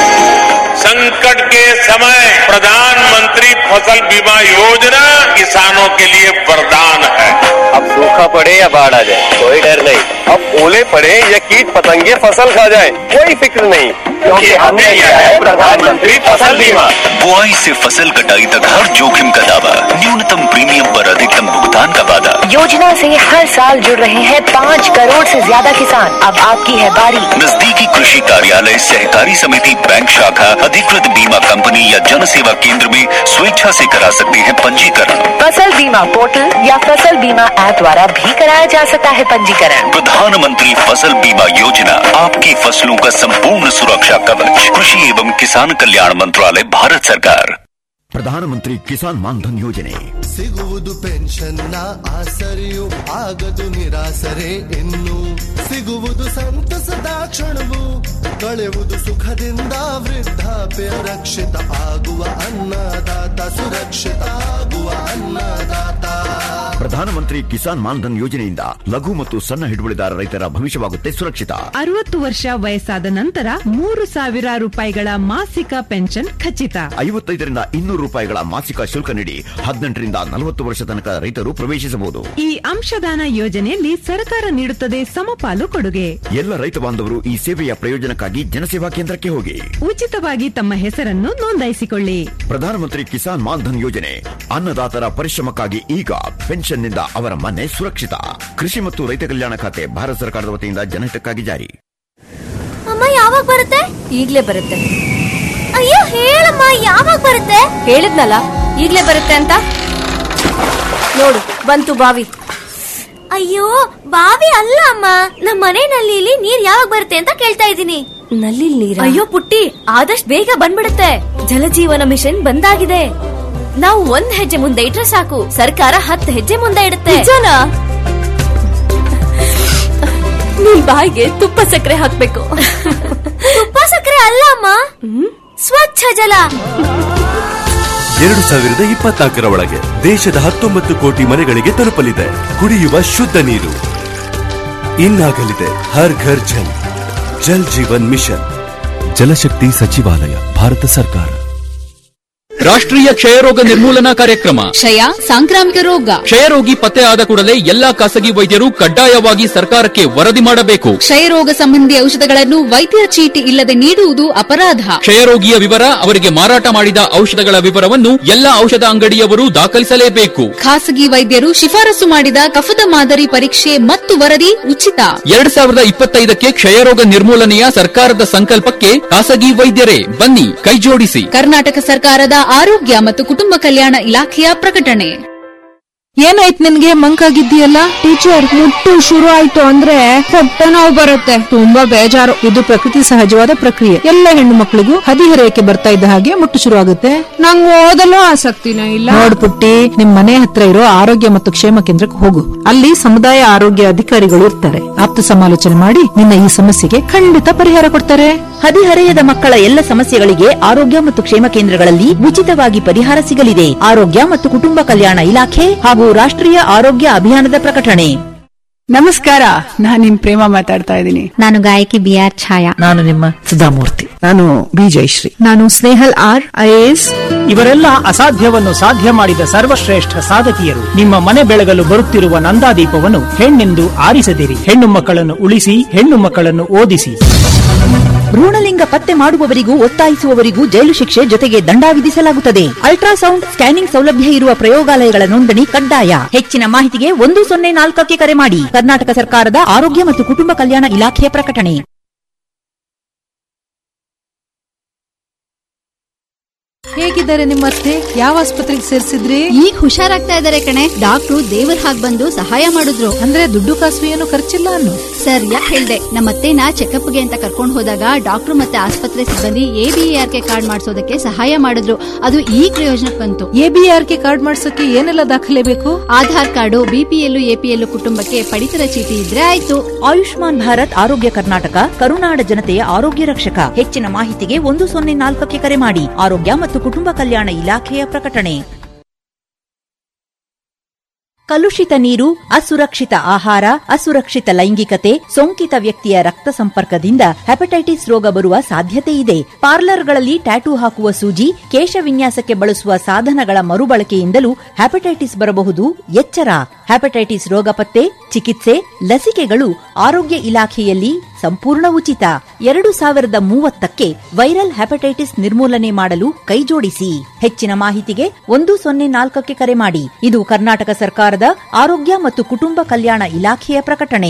संकट के समय प्रधानमंत्री फसल बीमा योजना किसानों के लिए वरदान है अब सूखा पड़े या बाढ़ आ जाए कोई डर नहीं अब ओले पड़े या कीट पतंगे फसल खा जाए कोई फिक्र नहीं क्योंकि हमने लिया है प्रधानमंत्री फसल बीमा बुआई से फसल कटाई तक हर जोखिम का दावा न्यूनतम प्रीमियम पर अधिकतम भुगतान का वादा योजना से हर साल जुड़ रहे हैं पाँच करोड़ से ज्यादा किसान अब आपकी है बारी नजदीकी कृषि कार्यालय सहकारी समिति बैंक शाखा अधिकृत बीमा कंपनी या जन सेवा केंद्र में स्वेच्छा से करा सकते हैं पंजीकरण फसल बीमा पोर्टल या फसल बीमा ऐप द्वारा भी कराया जा सकता है पंजीकरण प्रधानमंत्री फसल बीमा योजना आपकी फसलों का संपूर्ण सुरक्षा कवच कृषि एवं किसान कल्याण मंत्रालय भारत सरकार ಪ್ರಧಾನಮಂತ್ರಿ ಕಿಸಾನ್ ಮಾನ್ಧನ್ ಯೋಜನೆ ಸಿಗುವುದು ಪೆನ್ಷನ್ನ ಆಸರೆಯು ಆಗದು ನಿರಾಸರೆ ಇನ್ನು ಸಿಗುವುದು ಸಂತಸದ ಕ್ಷಣವು ಕಳೆಯುವುದು ಸುಖದಿಂದ ವೃದ್ಧಾಪ್ಯ ರಕ್ಷಿತ ಆಗುವ ಅನ್ನದಾತ ಸುರಕ್ಷಿತ ಆಗುವ ಅನ್ನದಾತ ಪ್ರಧಾನಮಂತ್ರಿ ಕಿಸಾನ್ ಮಾನ್ಧನ್ ಯೋಜನೆಯಿಂದ ಲಘು ಮತ್ತು ಸಣ್ಣ ಹಿಡುವಳಿದಾರ ರೈತರ ಭವಿಷ್ಯವಾಗುತ್ತೆ ಸುರಕ್ಷಿತ ಅರವತ್ತು ವರ್ಷ ವಯಸ್ಸಾದ ನಂತರ ಮೂರು ಸಾವಿರ ರೂಪಾಯಿಗಳ ಮಾಸಿಕ ಪೆನ್ಷನ್ ಖಚಿತ ಐವತ್ತೈದರಿಂದ ಇನ್ನೂರು ರೂಪಾಯಿಗಳ ಮಾಸಿಕ ಶುಲ್ಕ ನೀಡಿ ಹದಿನೆಂಟರಿಂದ ನಲವತ್ತು ವರ್ಷ ತನಕ ರೈತರು ಪ್ರವೇಶಿಸಬಹುದು ಈ ಅಂಶದಾನ ಯೋಜನೆಯಲ್ಲಿ ಸರ್ಕಾರ ನೀಡುತ್ತದೆ ಸಮಪಾಲು ಕೊಡುಗೆ ಎಲ್ಲ ರೈತ ಬಾಂಧವರು ಈ ಸೇವೆಯ ಪ್ರಯೋಜನಕ್ಕಾಗಿ ಜನಸೇವಾ ಕೇಂದ್ರಕ್ಕೆ ಹೋಗಿ ಉಚಿತವಾಗಿ ತಮ್ಮ ಹೆಸರನ್ನು ನೋಂದಾಯಿಸಿಕೊಳ್ಳಿ ಪ್ರಧಾನಮಂತ್ರಿ ಕಿಸಾನ್ ಮಾನ್ಧನ್ ಯೋಜನೆ ಅನ್ನದಾತರ ಪರಿಶ್ರಮಕ್ಕಾಗಿ ಈಗ ಪೆನ್ಷನ್ನಿಂದ ಅವರ ಮನೆ ಸುರಕ್ಷಿತ ಕೃಷಿ ಮತ್ತು ರೈತ ಕಲ್ಯಾಣ ಖಾತೆ ಭಾರತ ಸರ್ಕಾರದ ವತಿಯಿಂದ ಜನಹಿತಕ್ಕಾಗಿ ಜಾರಿ ಅಮ್ಮ ಯಾವಾಗ ಬರುತ್ತೆ ಈಗ್ಲೇ ಬರುತ್ತೆ ಅಯ್ಯೋ ಹೇಳಮ್ಮ ಯಾವಾಗ ಬರುತ್ತೆ ಹೇಳಿದ್ನಲ್ಲ ಈಗ್ಲೇ ಬರುತ್ತೆ ಅಂತ ನೋಡು ಬಂತು ಬಾವಿ ಅಯ್ಯೋ ಬಾವಿ ಅಲ್ಲ ಅಮ್ಮ ನಮ್ಮ ಮನೆ ನಲ್ಲಿಲಿ ನೀರ್ ಯಾವಾಗ ಬರುತ್ತೆ ಅಂತ ಕೇಳ್ತಾ ಇದ್ದೀನಿ ನಲ್ಲಿ ನೀರ ಅಯ್ಯೋ ಪುಟ್ಟಿ ಆದಷ್ಟು ಬೇಗ ಬಂದ್ಬಿಡುತ್ತೆ ಜಲಜೀವನ ಮಿಷನ್ ಬಂದಾಗಿದೆ ನಾವು ಒಂದ್ ಹೆಜ್ಜೆ ಮುಂದೆ ಇಟ್ರೆ ಸಾಕು ಸರ್ಕಾರ ಹತ್ತು ಹೆಜ್ಜೆ ಮುಂದೆ ಇಡುತ್ತೆ ಜನ ನಿಮ್ ಬಾಯಿಗೆ ತುಪ್ಪ ಸಕ್ಕರೆ ಹಾಕ್ಬೇಕು ತುಪ್ಪ ಸಕ್ಕರೆ ಅಲ್ಲ ಅಮ್ಮ ಸ್ವಚ್ಛ ಜಲ ಎರಡು ಸಾವಿರದ ಇಪ್ಪತ್ನಾಲ್ಕರ ಒಳಗೆ ದೇಶದ ಹತ್ತೊಂಬತ್ತು ಕೋಟಿ ಮನೆಗಳಿಗೆ ತಲುಪಲಿದೆ ಕುಡಿಯುವ ಶುದ್ಧ ನೀರು ಇನ್ನಾಗಲಿದೆ ಹರ್ ಘರ್ ಜಲ್ ಜಲ್ ಜೀವನ್ ಮಿಷನ್ ಜಲಶಕ್ತಿ ಸಚಿವಾಲಯ ಭಾರತ ಸರ್ಕಾರ ರಾಷ್ಟ್ರೀಯ ಕ್ಷಯರೋಗ ನಿರ್ಮೂಲನಾ ಕಾರ್ಯಕ್ರಮ ಕ್ಷಯ ಸಾಂಕ್ರಾಮಿಕ ರೋಗ ಕ್ಷಯರೋಗಿ ಪತ್ತೆ ಆದ ಕೂಡಲೇ ಎಲ್ಲಾ ಖಾಸಗಿ ವೈದ್ಯರು ಕಡ್ಡಾಯವಾಗಿ ಸರ್ಕಾರಕ್ಕೆ ವರದಿ ಮಾಡಬೇಕು ಕ್ಷಯರೋಗ ಸಂಬಂಧಿ ಔಷಧಗಳನ್ನು ವೈದ್ಯರ ಚೀಟಿ ಇಲ್ಲದೆ ನೀಡುವುದು ಅಪರಾಧ ಕ್ಷಯರೋಗಿಯ ವಿವರ ಅವರಿಗೆ ಮಾರಾಟ ಮಾಡಿದ ಔಷಧಗಳ ವಿವರವನ್ನು ಎಲ್ಲಾ ಔಷಧ ಅಂಗಡಿಯವರು ದಾಖಲಿಸಲೇಬೇಕು ಖಾಸಗಿ ವೈದ್ಯರು ಶಿಫಾರಸು ಮಾಡಿದ ಕಫದ ಮಾದರಿ ಪರೀಕ್ಷೆ ಮತ್ತು ವರದಿ ಉಚಿತ ಎರಡ್ ಸಾವಿರದ ಇಪ್ಪತ್ತೈದಕ್ಕೆ ಕ್ಷಯರೋಗ ನಿರ್ಮೂಲನೆಯ ಸರ್ಕಾರದ ಸಂಕಲ್ಪಕ್ಕೆ ಖಾಸಗಿ ವೈದ್ಯರೇ ಬನ್ನಿ ಕೈಜೋಡಿಸಿ ಕರ್ನಾಟಕ ಸರ್ಕಾರದ ಆರೋಗ್ಯ ಮತ್ತು ಕುಟುಂಬ ಕಲ್ಯಾಣ ಇಲಾಖೆಯ ಪ್ರಕಟಣೆ ಏನಾಯ್ತು ನಿನ್ಗೆ ಮಂಕಾಗಿದ್ದೀಯಲ್ಲ ಟೀಚರ್ ಮುಟ್ಟು ಶುರು ಆಯ್ತು ಅಂದ್ರೆ ಹೊಟ್ಟೆ ನೋವು ಬರುತ್ತೆ ತುಂಬಾ ಬೇಜಾರು ಇದು ಪ್ರಕೃತಿ ಸಹಜವಾದ ಪ್ರಕ್ರಿಯೆ ಎಲ್ಲ ಹೆಣ್ಣು ಮಕ್ಕಳಿಗೂ ಹದಿಹರೆಯಕ್ಕೆ ಬರ್ತಾ ಇದ್ದ ಹಾಗೆ ಮುಟ್ಟು ಶುರು ಆಗುತ್ತೆ ನಂಗೆ ಓದಲು ಆಸಕ್ತಿನೇ ಇಲ್ಲ ನೋಡ್ಪುಟ್ಟಿ ನಿಮ್ ಮನೆ ಹತ್ರ ಇರೋ ಆರೋಗ್ಯ ಮತ್ತು ಕ್ಷೇಮ ಕೇಂದ್ರಕ್ಕೆ ಹೋಗು ಅಲ್ಲಿ ಸಮುದಾಯ ಆರೋಗ್ಯ ಅಧಿಕಾರಿಗಳು ಇರ್ತಾರೆ ಆಪ್ತ ಸಮಾಲೋಚನೆ ಮಾಡಿ ನಿನ್ನ ಈ ಸಮಸ್ಯೆಗೆ ಖಂಡಿತ ಪರಿಹಾರ ಕೊಡ್ತಾರೆ ಹದಿಹರೆಯದ ಮಕ್ಕಳ ಎಲ್ಲ ಸಮಸ್ಯೆಗಳಿಗೆ ಆರೋಗ್ಯ ಮತ್ತು ಕ್ಷೇಮ ಕೇಂದ್ರಗಳಲ್ಲಿ ಉಚಿತವಾಗಿ ಪರಿಹಾರ ಸಿಗಲಿದೆ ಆರೋಗ್ಯ ಮತ್ತು ಕುಟುಂಬ ಕಲ್ಯಾಣ ಇಲಾಖೆ ಹಾಗೂ ರಾಷ್ಟ್ರೀಯ ಆರೋಗ್ಯ ಅಭಿಯಾನದ ಪ್ರಕಟಣೆ ನಮಸ್ಕಾರ ನಾನ್ ನಿಮ್ ಪ್ರೇಮ ಮಾತಾಡ್ತಾ ಇದ್ದೀನಿ ನಾನು ಗಾಯಕಿ ಬಿ ಆರ್ ಛಾಯಾ ನಾನು ನಿಮ್ಮ ಸುಧಾಮೂರ್ತಿ ನಾನು ಬಿ ಜಯಶ್ರೀ ನಾನು ಸ್ನೇಹಲ್ ಆರ್ ಐಎಎಸ್ ಇವರೆಲ್ಲ ಅಸಾಧ್ಯವನ್ನು ಸಾಧ್ಯ ಮಾಡಿದ ಸರ್ವಶ್ರೇಷ್ಠ ಸಾಧಕಿಯರು ನಿಮ್ಮ ಮನೆ ಬೆಳಗಲು ಬರುತ್ತಿರುವ ನಂದಾದೀಪವನ್ನು ಹೆಣ್ಣೆಂದು ಆರಿಸದಿರಿ ಹೆಣ್ಣು ಮಕ್ಕಳನ್ನು ಉಳಿಸಿ ಹೆಣ್ಣು ಮಕ್ಕಳನ್ನು ಓದಿಸಿ ಭ್ರೂಣಲಿಂಗ ಪತ್ತೆ ಮಾಡುವವರಿಗೂ ಒತ್ತಾಯಿಸುವವರಿಗೂ ಜೈಲು ಶಿಕ್ಷೆ ಜೊತೆಗೆ ದಂಡ ವಿಧಿಸಲಾಗುತ್ತದೆ ಅಲ್ಟ್ರಾಸೌಂಡ್ ಸ್ಕ್ಯಾನಿಂಗ್ ಸೌಲಭ್ಯ ಇರುವ ಪ್ರಯೋಗಾಲಯಗಳ ನೋಂದಣಿ ಕಡ್ಡಾಯ ಹೆಚ್ಚಿನ ಮಾಹಿತಿಗೆ ಒಂದು ಸೊನ್ನೆ ನಾಲ್ಕಕ್ಕೆ ಕರೆ ಮಾಡಿ ಕರ್ನಾಟಕ ಸರ್ಕಾರದ ಆರೋಗ್ಯ ಮತ್ತು ಕುಟುಂಬ ಕಲ್ಯಾಣ ಇಲಾಖೆಯ ಪ್ರಕಟಣೆ ಹೇಗಿದ್ದಾರೆ ನಿಮ್ಮ ಅತ್ತೆ ಯಾವ ಆಸ್ಪತ್ರೆಗೆ ಸೇರಿಸಿದ್ರಿ ಈಗ ಹುಷಾರಾಗ್ತಾ ಇದಾರೆ ಕಣೆ ಡಾಕ್ಟ್ರು ದೇವರ ಹಾಗ್ ಬಂದು ಸಹಾಯ ಮಾಡಿದ್ರು ಅಂದ್ರೆ ದುಡ್ಡು ಕಾಸು ಏನು ಖರ್ಚಿಲ್ಲ ಅನ್ನು ಸರ್ ಯಾಕೆ ಹೇಳ್ದೆ ನಮ್ಮ ಅತ್ತೆನ ಚೆಕಪ್ಗೆ ಅಂತ ಕರ್ಕೊಂಡು ಹೋದಾಗ ಡಾಕ್ಟ್ರು ಮತ್ತೆ ಆಸ್ಪತ್ರೆ ಸಿಬ್ಬಂದಿ ಎಬಿಆರ್ ಕೆ ಕಾರ್ಡ್ ಮಾಡಿಸೋದಕ್ಕೆ ಸಹಾಯ ಮಾಡಿದ್ರು ಅದು ಈ ಪ್ರಯೋಜನಕ್ಕೆ ಬಂತು ಎಬಿಆರ್ ಕೆ ಕಾರ್ಡ್ ಮಾಡ್ಸಕ್ಕೆ ಏನೆಲ್ಲ ದಾಖಲೆ ಬೇಕು ಆಧಾರ್ ಕಾರ್ಡು ಬಿಪಿಎಲ್ ಎಪಿಎಲ್ ಕುಟುಂಬಕ್ಕೆ ಪಡಿತರ ಚೀಟಿ ಇದ್ರೆ ಆಯ್ತು ಆಯುಷ್ಮಾನ್ ಭಾರತ್ ಆರೋಗ್ಯ ಕರ್ನಾಟಕ ಕರುನಾಡ ಜನತೆಯ ಆರೋಗ್ಯ ರಕ್ಷಕ ಹೆಚ್ಚಿನ ಮಾಹಿತಿಗೆ ಒಂದು ಸೊನ್ನೆ ನಾಲ್ಕಕ್ಕೆ ಕರೆ ಮಾಡಿ ಆರೋಗ್ಯ ಮತ್ತು ಕುಟುಂಬ ಕಲ್ಯಾಣ ಇಲಾಖೆಯ ಪ್ರಕಟಣೆ ಕಲುಷಿತ ನೀರು ಅಸುರಕ್ಷಿತ ಆಹಾರ ಅಸುರಕ್ಷಿತ ಲೈಂಗಿಕತೆ ಸೋಂಕಿತ ವ್ಯಕ್ತಿಯ ರಕ್ತ ಸಂಪರ್ಕದಿಂದ ಹೆಪಟೈಟಿಸ್ ರೋಗ ಬರುವ ಸಾಧ್ಯತೆ ಇದೆ ಪಾರ್ಲರ್ಗಳಲ್ಲಿ ಟ್ಯಾಟೂ ಹಾಕುವ ಸೂಜಿ ಕೇಶ ವಿನ್ಯಾಸಕ್ಕೆ ಬಳಸುವ ಸಾಧನಗಳ ಮರುಬಳಕೆಯಿಂದಲೂ ಹೆಪಟೈಟಿಸ್ ಬರಬಹುದು ಎಚ್ಚರ ಹೆಪಟೈಟಿಸ್ ರೋಗ ಪತ್ತೆ ಚಿಕಿತ್ಸೆ ಲಸಿಕೆಗಳು ಆರೋಗ್ಯ ಇಲಾಖೆಯಲ್ಲಿ ಸಂಪೂರ್ಣ ಉಚಿತ ಎರಡು ಸಾವಿರದ ಮೂವತ್ತಕ್ಕೆ ವೈರಲ್ ಹೆಪಟೈಟಿಸ್ ನಿರ್ಮೂಲನೆ ಮಾಡಲು ಕೈಜೋಡಿಸಿ ಹೆಚ್ಚಿನ ಮಾಹಿತಿಗೆ ಒಂದು ಸೊನ್ನೆ ನಾಲ್ಕಕ್ಕೆ ಕರೆ ಮಾಡಿ ಇದು ಕರ್ನಾಟಕ ಸರ್ಕಾರದ ಆರೋಗ್ಯ ಮತ್ತು ಕುಟುಂಬ ಕಲ್ಯಾಣ ಇಲಾಖೆಯ ಪ್ರಕಟಣೆ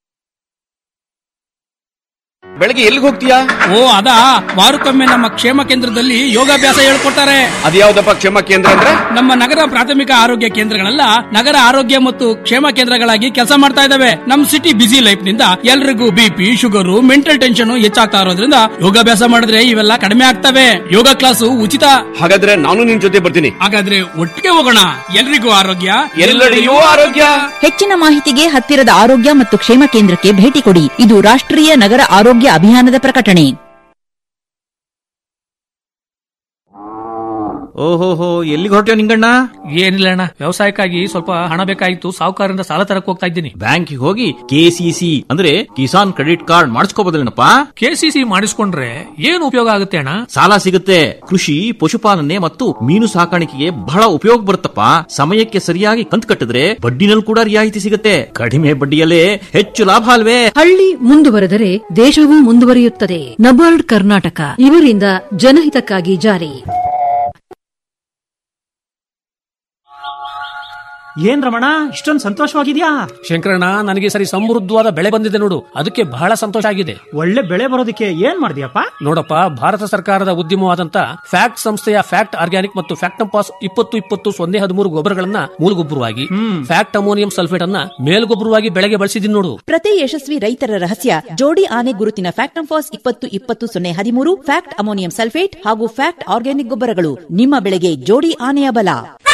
ಬೆಳಗ್ಗೆ ಎಲ್ಲಿಗೆ ಹೋಗ್ತೀಯಾ ಓ ಅದಾ ವಾರಕ್ಕೊಮ್ಮೆ ನಮ್ಮ ಕ್ಷೇಮ ಕೇಂದ್ರದಲ್ಲಿ ಯೋಗಾಭ್ಯಾಸ ಹೇಳ್ಕೊಡ್ತಾರೆ ಅದ್ಯಾವ್ದಪ್ಪ ಕ್ಷೇಮ ಕೇಂದ್ರ ಅಂದ್ರೆ ನಮ್ಮ ನಗರ ಪ್ರಾಥಮಿಕ ಆರೋಗ್ಯ ಕೇಂದ್ರಗಳೆಲ್ಲ ನಗರ ಆರೋಗ್ಯ ಮತ್ತು ಕ್ಷೇಮ ಕೇಂದ್ರಗಳಾಗಿ ಕೆಲಸ ಮಾಡ್ತಾ ಇದಾವೆ ನಮ್ ಸಿಟಿ ಬಿಸಿ ಲೈಫ್ ನಿಂದ ಎಲ್ರಿಗೂ ಬಿಪಿ ಶುಗರು ಮೆಂಟಲ್ ಟೆನ್ಷನ್ ಹೆಚ್ಚಾಗ್ತಾ ಇರೋದ್ರಿಂದ ಯೋಗಾಭ್ಯಾಸ ಮಾಡಿದ್ರೆ ಇವೆಲ್ಲ ಕಡಿಮೆ ಆಗ್ತವೆ ಯೋಗ ಕ್ಲಾಸು ಉಚಿತ ಹಾಗಾದ್ರೆ ನಾನು ನಿನ್ ಜೊತೆ ಬರ್ತೀನಿ ಹಾಗಾದ್ರೆ ಒಟ್ಟಿಗೆ ಹೋಗೋಣ ಎಲ್ರಿಗೂ ಆರೋಗ್ಯ ಎಲ್ಲೆಡೆಯೂ ಆರೋಗ್ಯ ಹೆಚ್ಚಿನ ಮಾಹಿತಿಗೆ ಹತ್ತಿರದ ಆರೋಗ್ಯ ಮತ್ತು ಕ್ಷೇಮ ಕೇಂದ್ರಕ್ಕೆ ಭೇಟಿ ಕೊಡಿ ಇದು ರಾಷ್ಟ್ರೀಯ ನಗರ ಆರೋಗ್ಯ ಅಭಿಯಾನದ ಪ್ರಕಟಣೆ ಓಹೋಹೋ ಎಲ್ಲಿಗೆ ಹೊರಟ್ಯೋ ನಿಂಗಣ್ಣ ಏನಿಲ್ಲ ಅಣ್ಣ ವ್ಯವಸಾಯಕ್ಕಾಗಿ ಸ್ವಲ್ಪ ಹಣ ಬೇಕಾಗಿತ್ತು ಸಾಹುಕಾರರಿಂದ ಸಾಲ ತರಕ್ ಹೋಗ್ತಾ ಇದ್ದೀನಿ ಬ್ಯಾಂಕಿಗೆ ಹೋಗಿ ಕೆಸಿಸಿ ಅಂದ್ರೆ ಕಿಸಾನ್ ಕ್ರೆಡಿಟ್ ಕಾರ್ಡ್ ಮಾಡಿಸ್ಕೋಬೋದಲ್ಲೇನಪ್ಪ ಕೆಸಿಸಿ ಮಾಡಿಸ್ಕೊಂಡ್ರೆ ಏನು ಉಪಯೋಗ ಆಗುತ್ತೆ ಅಣ್ಣ ಸಾಲ ಸಿಗುತ್ತೆ ಕೃಷಿ ಪಶುಪಾಲನೆ ಮತ್ತು ಮೀನು ಸಾಕಾಣಿಕೆಗೆ ಬಹಳ ಉಪಯೋಗ ಬರುತ್ತಪ್ಪ ಸಮಯಕ್ಕೆ ಸರಿಯಾಗಿ ಕಂತು ಕಟ್ಟಿದ್ರೆ ಬಡ್ಡಿನಲ್ಲಿ ಕೂಡ ರಿಯಾಯಿತಿ ಸಿಗುತ್ತೆ ಕಡಿಮೆ ಬಡ್ಡಿಯಲ್ಲೇ ಹೆಚ್ಚು ಲಾಭ ಅಲ್ವೇ ಹಳ್ಳಿ ಮುಂದುವರೆದರೆ ದೇಶವೂ ಮುಂದುವರಿಯುತ್ತದೆ ನಬಾರ್ಡ್ ಕರ್ನಾಟಕ ಇವರಿಂದ ಜನಹಿತಕ್ಕಾಗಿ ಜಾರಿ ಏನ್ ರಮಣ ಇಷ್ಟೊಂದು ಸಂತೋಷವಾಗಿದ್ಯಾ ಶಂಕರಣ್ಣ ನನಗೆ ಈ ಸರಿ ಸಮೃದ್ಧವಾದ ಬೆಳೆ ಬಂದಿದೆ ನೋಡು ಅದಕ್ಕೆ ಬಹಳ ಸಂತೋಷ ಆಗಿದೆ ಒಳ್ಳೆ ಬೆಳೆ ಬರೋದಕ್ಕೆ ಏನ್ ಮಾಡಿದ್ಯಪ್ಪ ನೋಡಪ್ಪ ಭಾರತ ಸರ್ಕಾರದ ಉದ್ಯಮವಾದಂತ ಫ್ಯಾಕ್ಟ್ ಸಂಸ್ಥೆಯ ಫ್ಯಾಕ್ಟ್ ಆರ್ಗ್ಯಾನಿಕ್ ಮತ್ತು ಫ್ಯಾಕ್ಟಂಪಾಸ್ ಇಪ್ಪತ್ತು ಇಪ್ಪತ್ತು ಸೊನ್ನೆ ಹದಿಮೂರು ಗೊಬ್ಬರಗಳನ್ನ ಮೂಲಗೊಬ್ಬರವಾಗಿ ಫ್ಯಾಕ್ಟ್ ಅಮೋನಿಯಂ ಸಲ್ಫೇಟ್ ಅನ್ನ ಮೇಲ್ಗೊಬ್ಬರವಾಗಿ ಬೆಳೆಗೆ ಬಳಸಿದೀನಿ ನೋಡು ಪ್ರತಿ ಯಶಸ್ವಿ ರೈತರ ರಹಸ್ಯ ಜೋಡಿ ಆನೆ ಗುರುತಿನ ಫ್ಯಾಕ್ಟಂಫಾಸ್ ಇಪ್ಪತ್ತು ಇಪ್ಪತ್ತು ಸೊನ್ನೆ ಹದಿಮೂರು ಫ್ಯಾಕ್ಟ್ ಅಮೋನಿಯಂ ಸಲ್ಫೇಟ್ ಹಾಗೂ ಫ್ಯಾಕ್ಟ್ ಆರ್ಗ್ಯಾನಿಕ್ ಗೊಬ್ಬರಗಳು ನಿಮ್ಮ ಬೆಳೆಗೆ ಜೋಡಿ ಆನೆಯ ಬಲ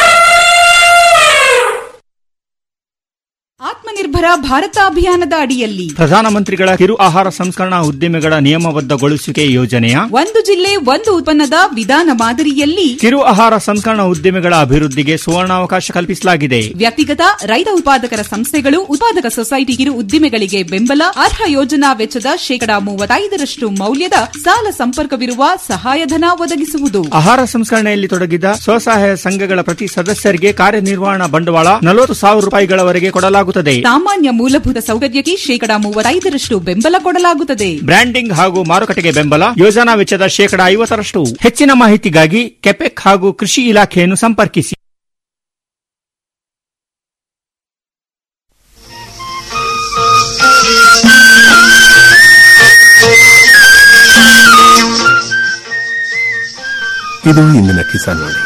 ಆತ್ಮನಿರ್ಭರ ಭಾರತ ಅಭಿಯಾನದ ಅಡಿಯಲ್ಲಿ ಪ್ರಧಾನಮಂತ್ರಿಗಳ ಕಿರು ಆಹಾರ ಸಂಸ್ಕರಣಾ ಉದ್ದಿಮೆಗಳ ನಿಯಮಬದ್ಧಗೊಳಿಸುವಿಕೆ ಯೋಜನೆಯ ಒಂದು ಜಿಲ್ಲೆ ಒಂದು ಉತ್ಪನ್ನದ ವಿಧಾನ ಮಾದರಿಯಲ್ಲಿ ಕಿರು ಆಹಾರ ಸಂಸ್ಕರಣಾ ಉದ್ದಿಮೆಗಳ ಅಭಿವೃದ್ಧಿಗೆ ಸುವರ್ಣಾವಕಾಶ ಕಲ್ಪಿಸಲಾಗಿದೆ ವ್ಯಕ್ತಿಗತ ರೈತ ಉತ್ಪಾದಕರ ಸಂಸ್ಥೆಗಳು ಉತ್ಪಾದಕ ಸೊಸೈಟಿ ಕಿರು ಉದ್ದಿಮೆಗಳಿಗೆ ಬೆಂಬಲ ಅರ್ಹ ಯೋಜನಾ ವೆಚ್ಚದ ಶೇಕಡಾ ಮೂವತ್ತೈದರಷ್ಟು ಮೌಲ್ಯದ ಸಾಲ ಸಂಪರ್ಕವಿರುವ ಸಹಾಯಧನ ಒದಗಿಸುವುದು ಆಹಾರ ಸಂಸ್ಕರಣೆಯಲ್ಲಿ ತೊಡಗಿದ ಸ್ವಸಹಾಯ ಸಂಘಗಳ ಪ್ರತಿ ಸದಸ್ಯರಿಗೆ ಕಾರ್ಯನಿರ್ವಹಣಾ ಬಂಡವಾಳ ನಲವತ್ತು ಸಾವಿರ ರೂಪಾಯಿಗಳವರೆಗೆ ಕೊಡಲಾಗುತ್ತದೆ ಸಾಮಾನ್ಯ ಮೂಲಭೂತ ಸೌಕರ್ಯಕ್ಕೆ ಶೇಕಡಾ ಮೂವತ್ತೈದರಷ್ಟು ಬೆಂಬಲ ಕೊಡಲಾಗುತ್ತದೆ ಬ್ರ್ಯಾಂಡಿಂಗ್ ಹಾಗೂ ಮಾರುಕಟ್ಟೆಗೆ ಬೆಂಬಲ ಯೋಜನಾ ವೆಚ್ಚದ ಶೇಕಡಾ ಐವತ್ತರಷ್ಟು ಹೆಚ್ಚಿನ ಮಾಹಿತಿಗಾಗಿ ಕೆಪೆಕ್ ಹಾಗೂ ಕೃಷಿ ಇಲಾಖೆಯನ್ನು ಸಂಪರ್ಕಿಸಿ ಇದು ಇಂದಿನ ಕಿಸಾನ್ ವಾಣಿ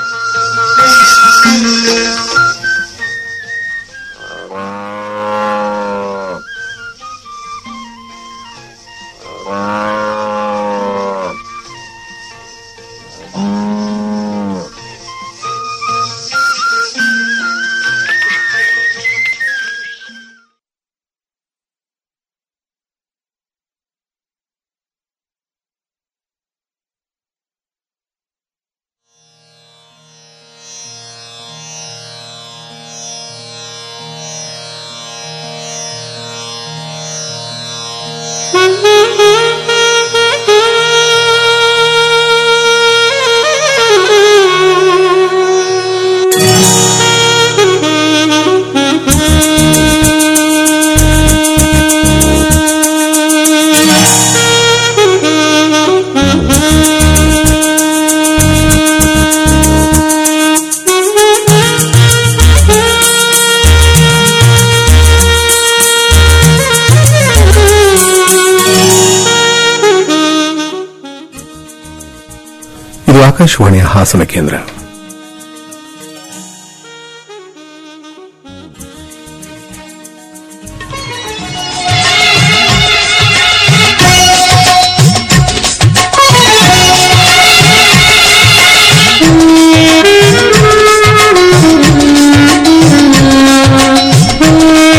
ಇದು ಆಕಾಶವಾಣಿಯ ಹಾಸನ ಕೇಂದ್ರ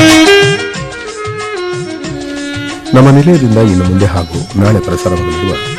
ನಮ್ಮ ನಿಲಯದಿಂದ ಇನ್ನು ಮುಂದೆ ಹಾಗೂ ನಾಳೆ ಪ್ರಸಾರವಾಗಲಿರುವ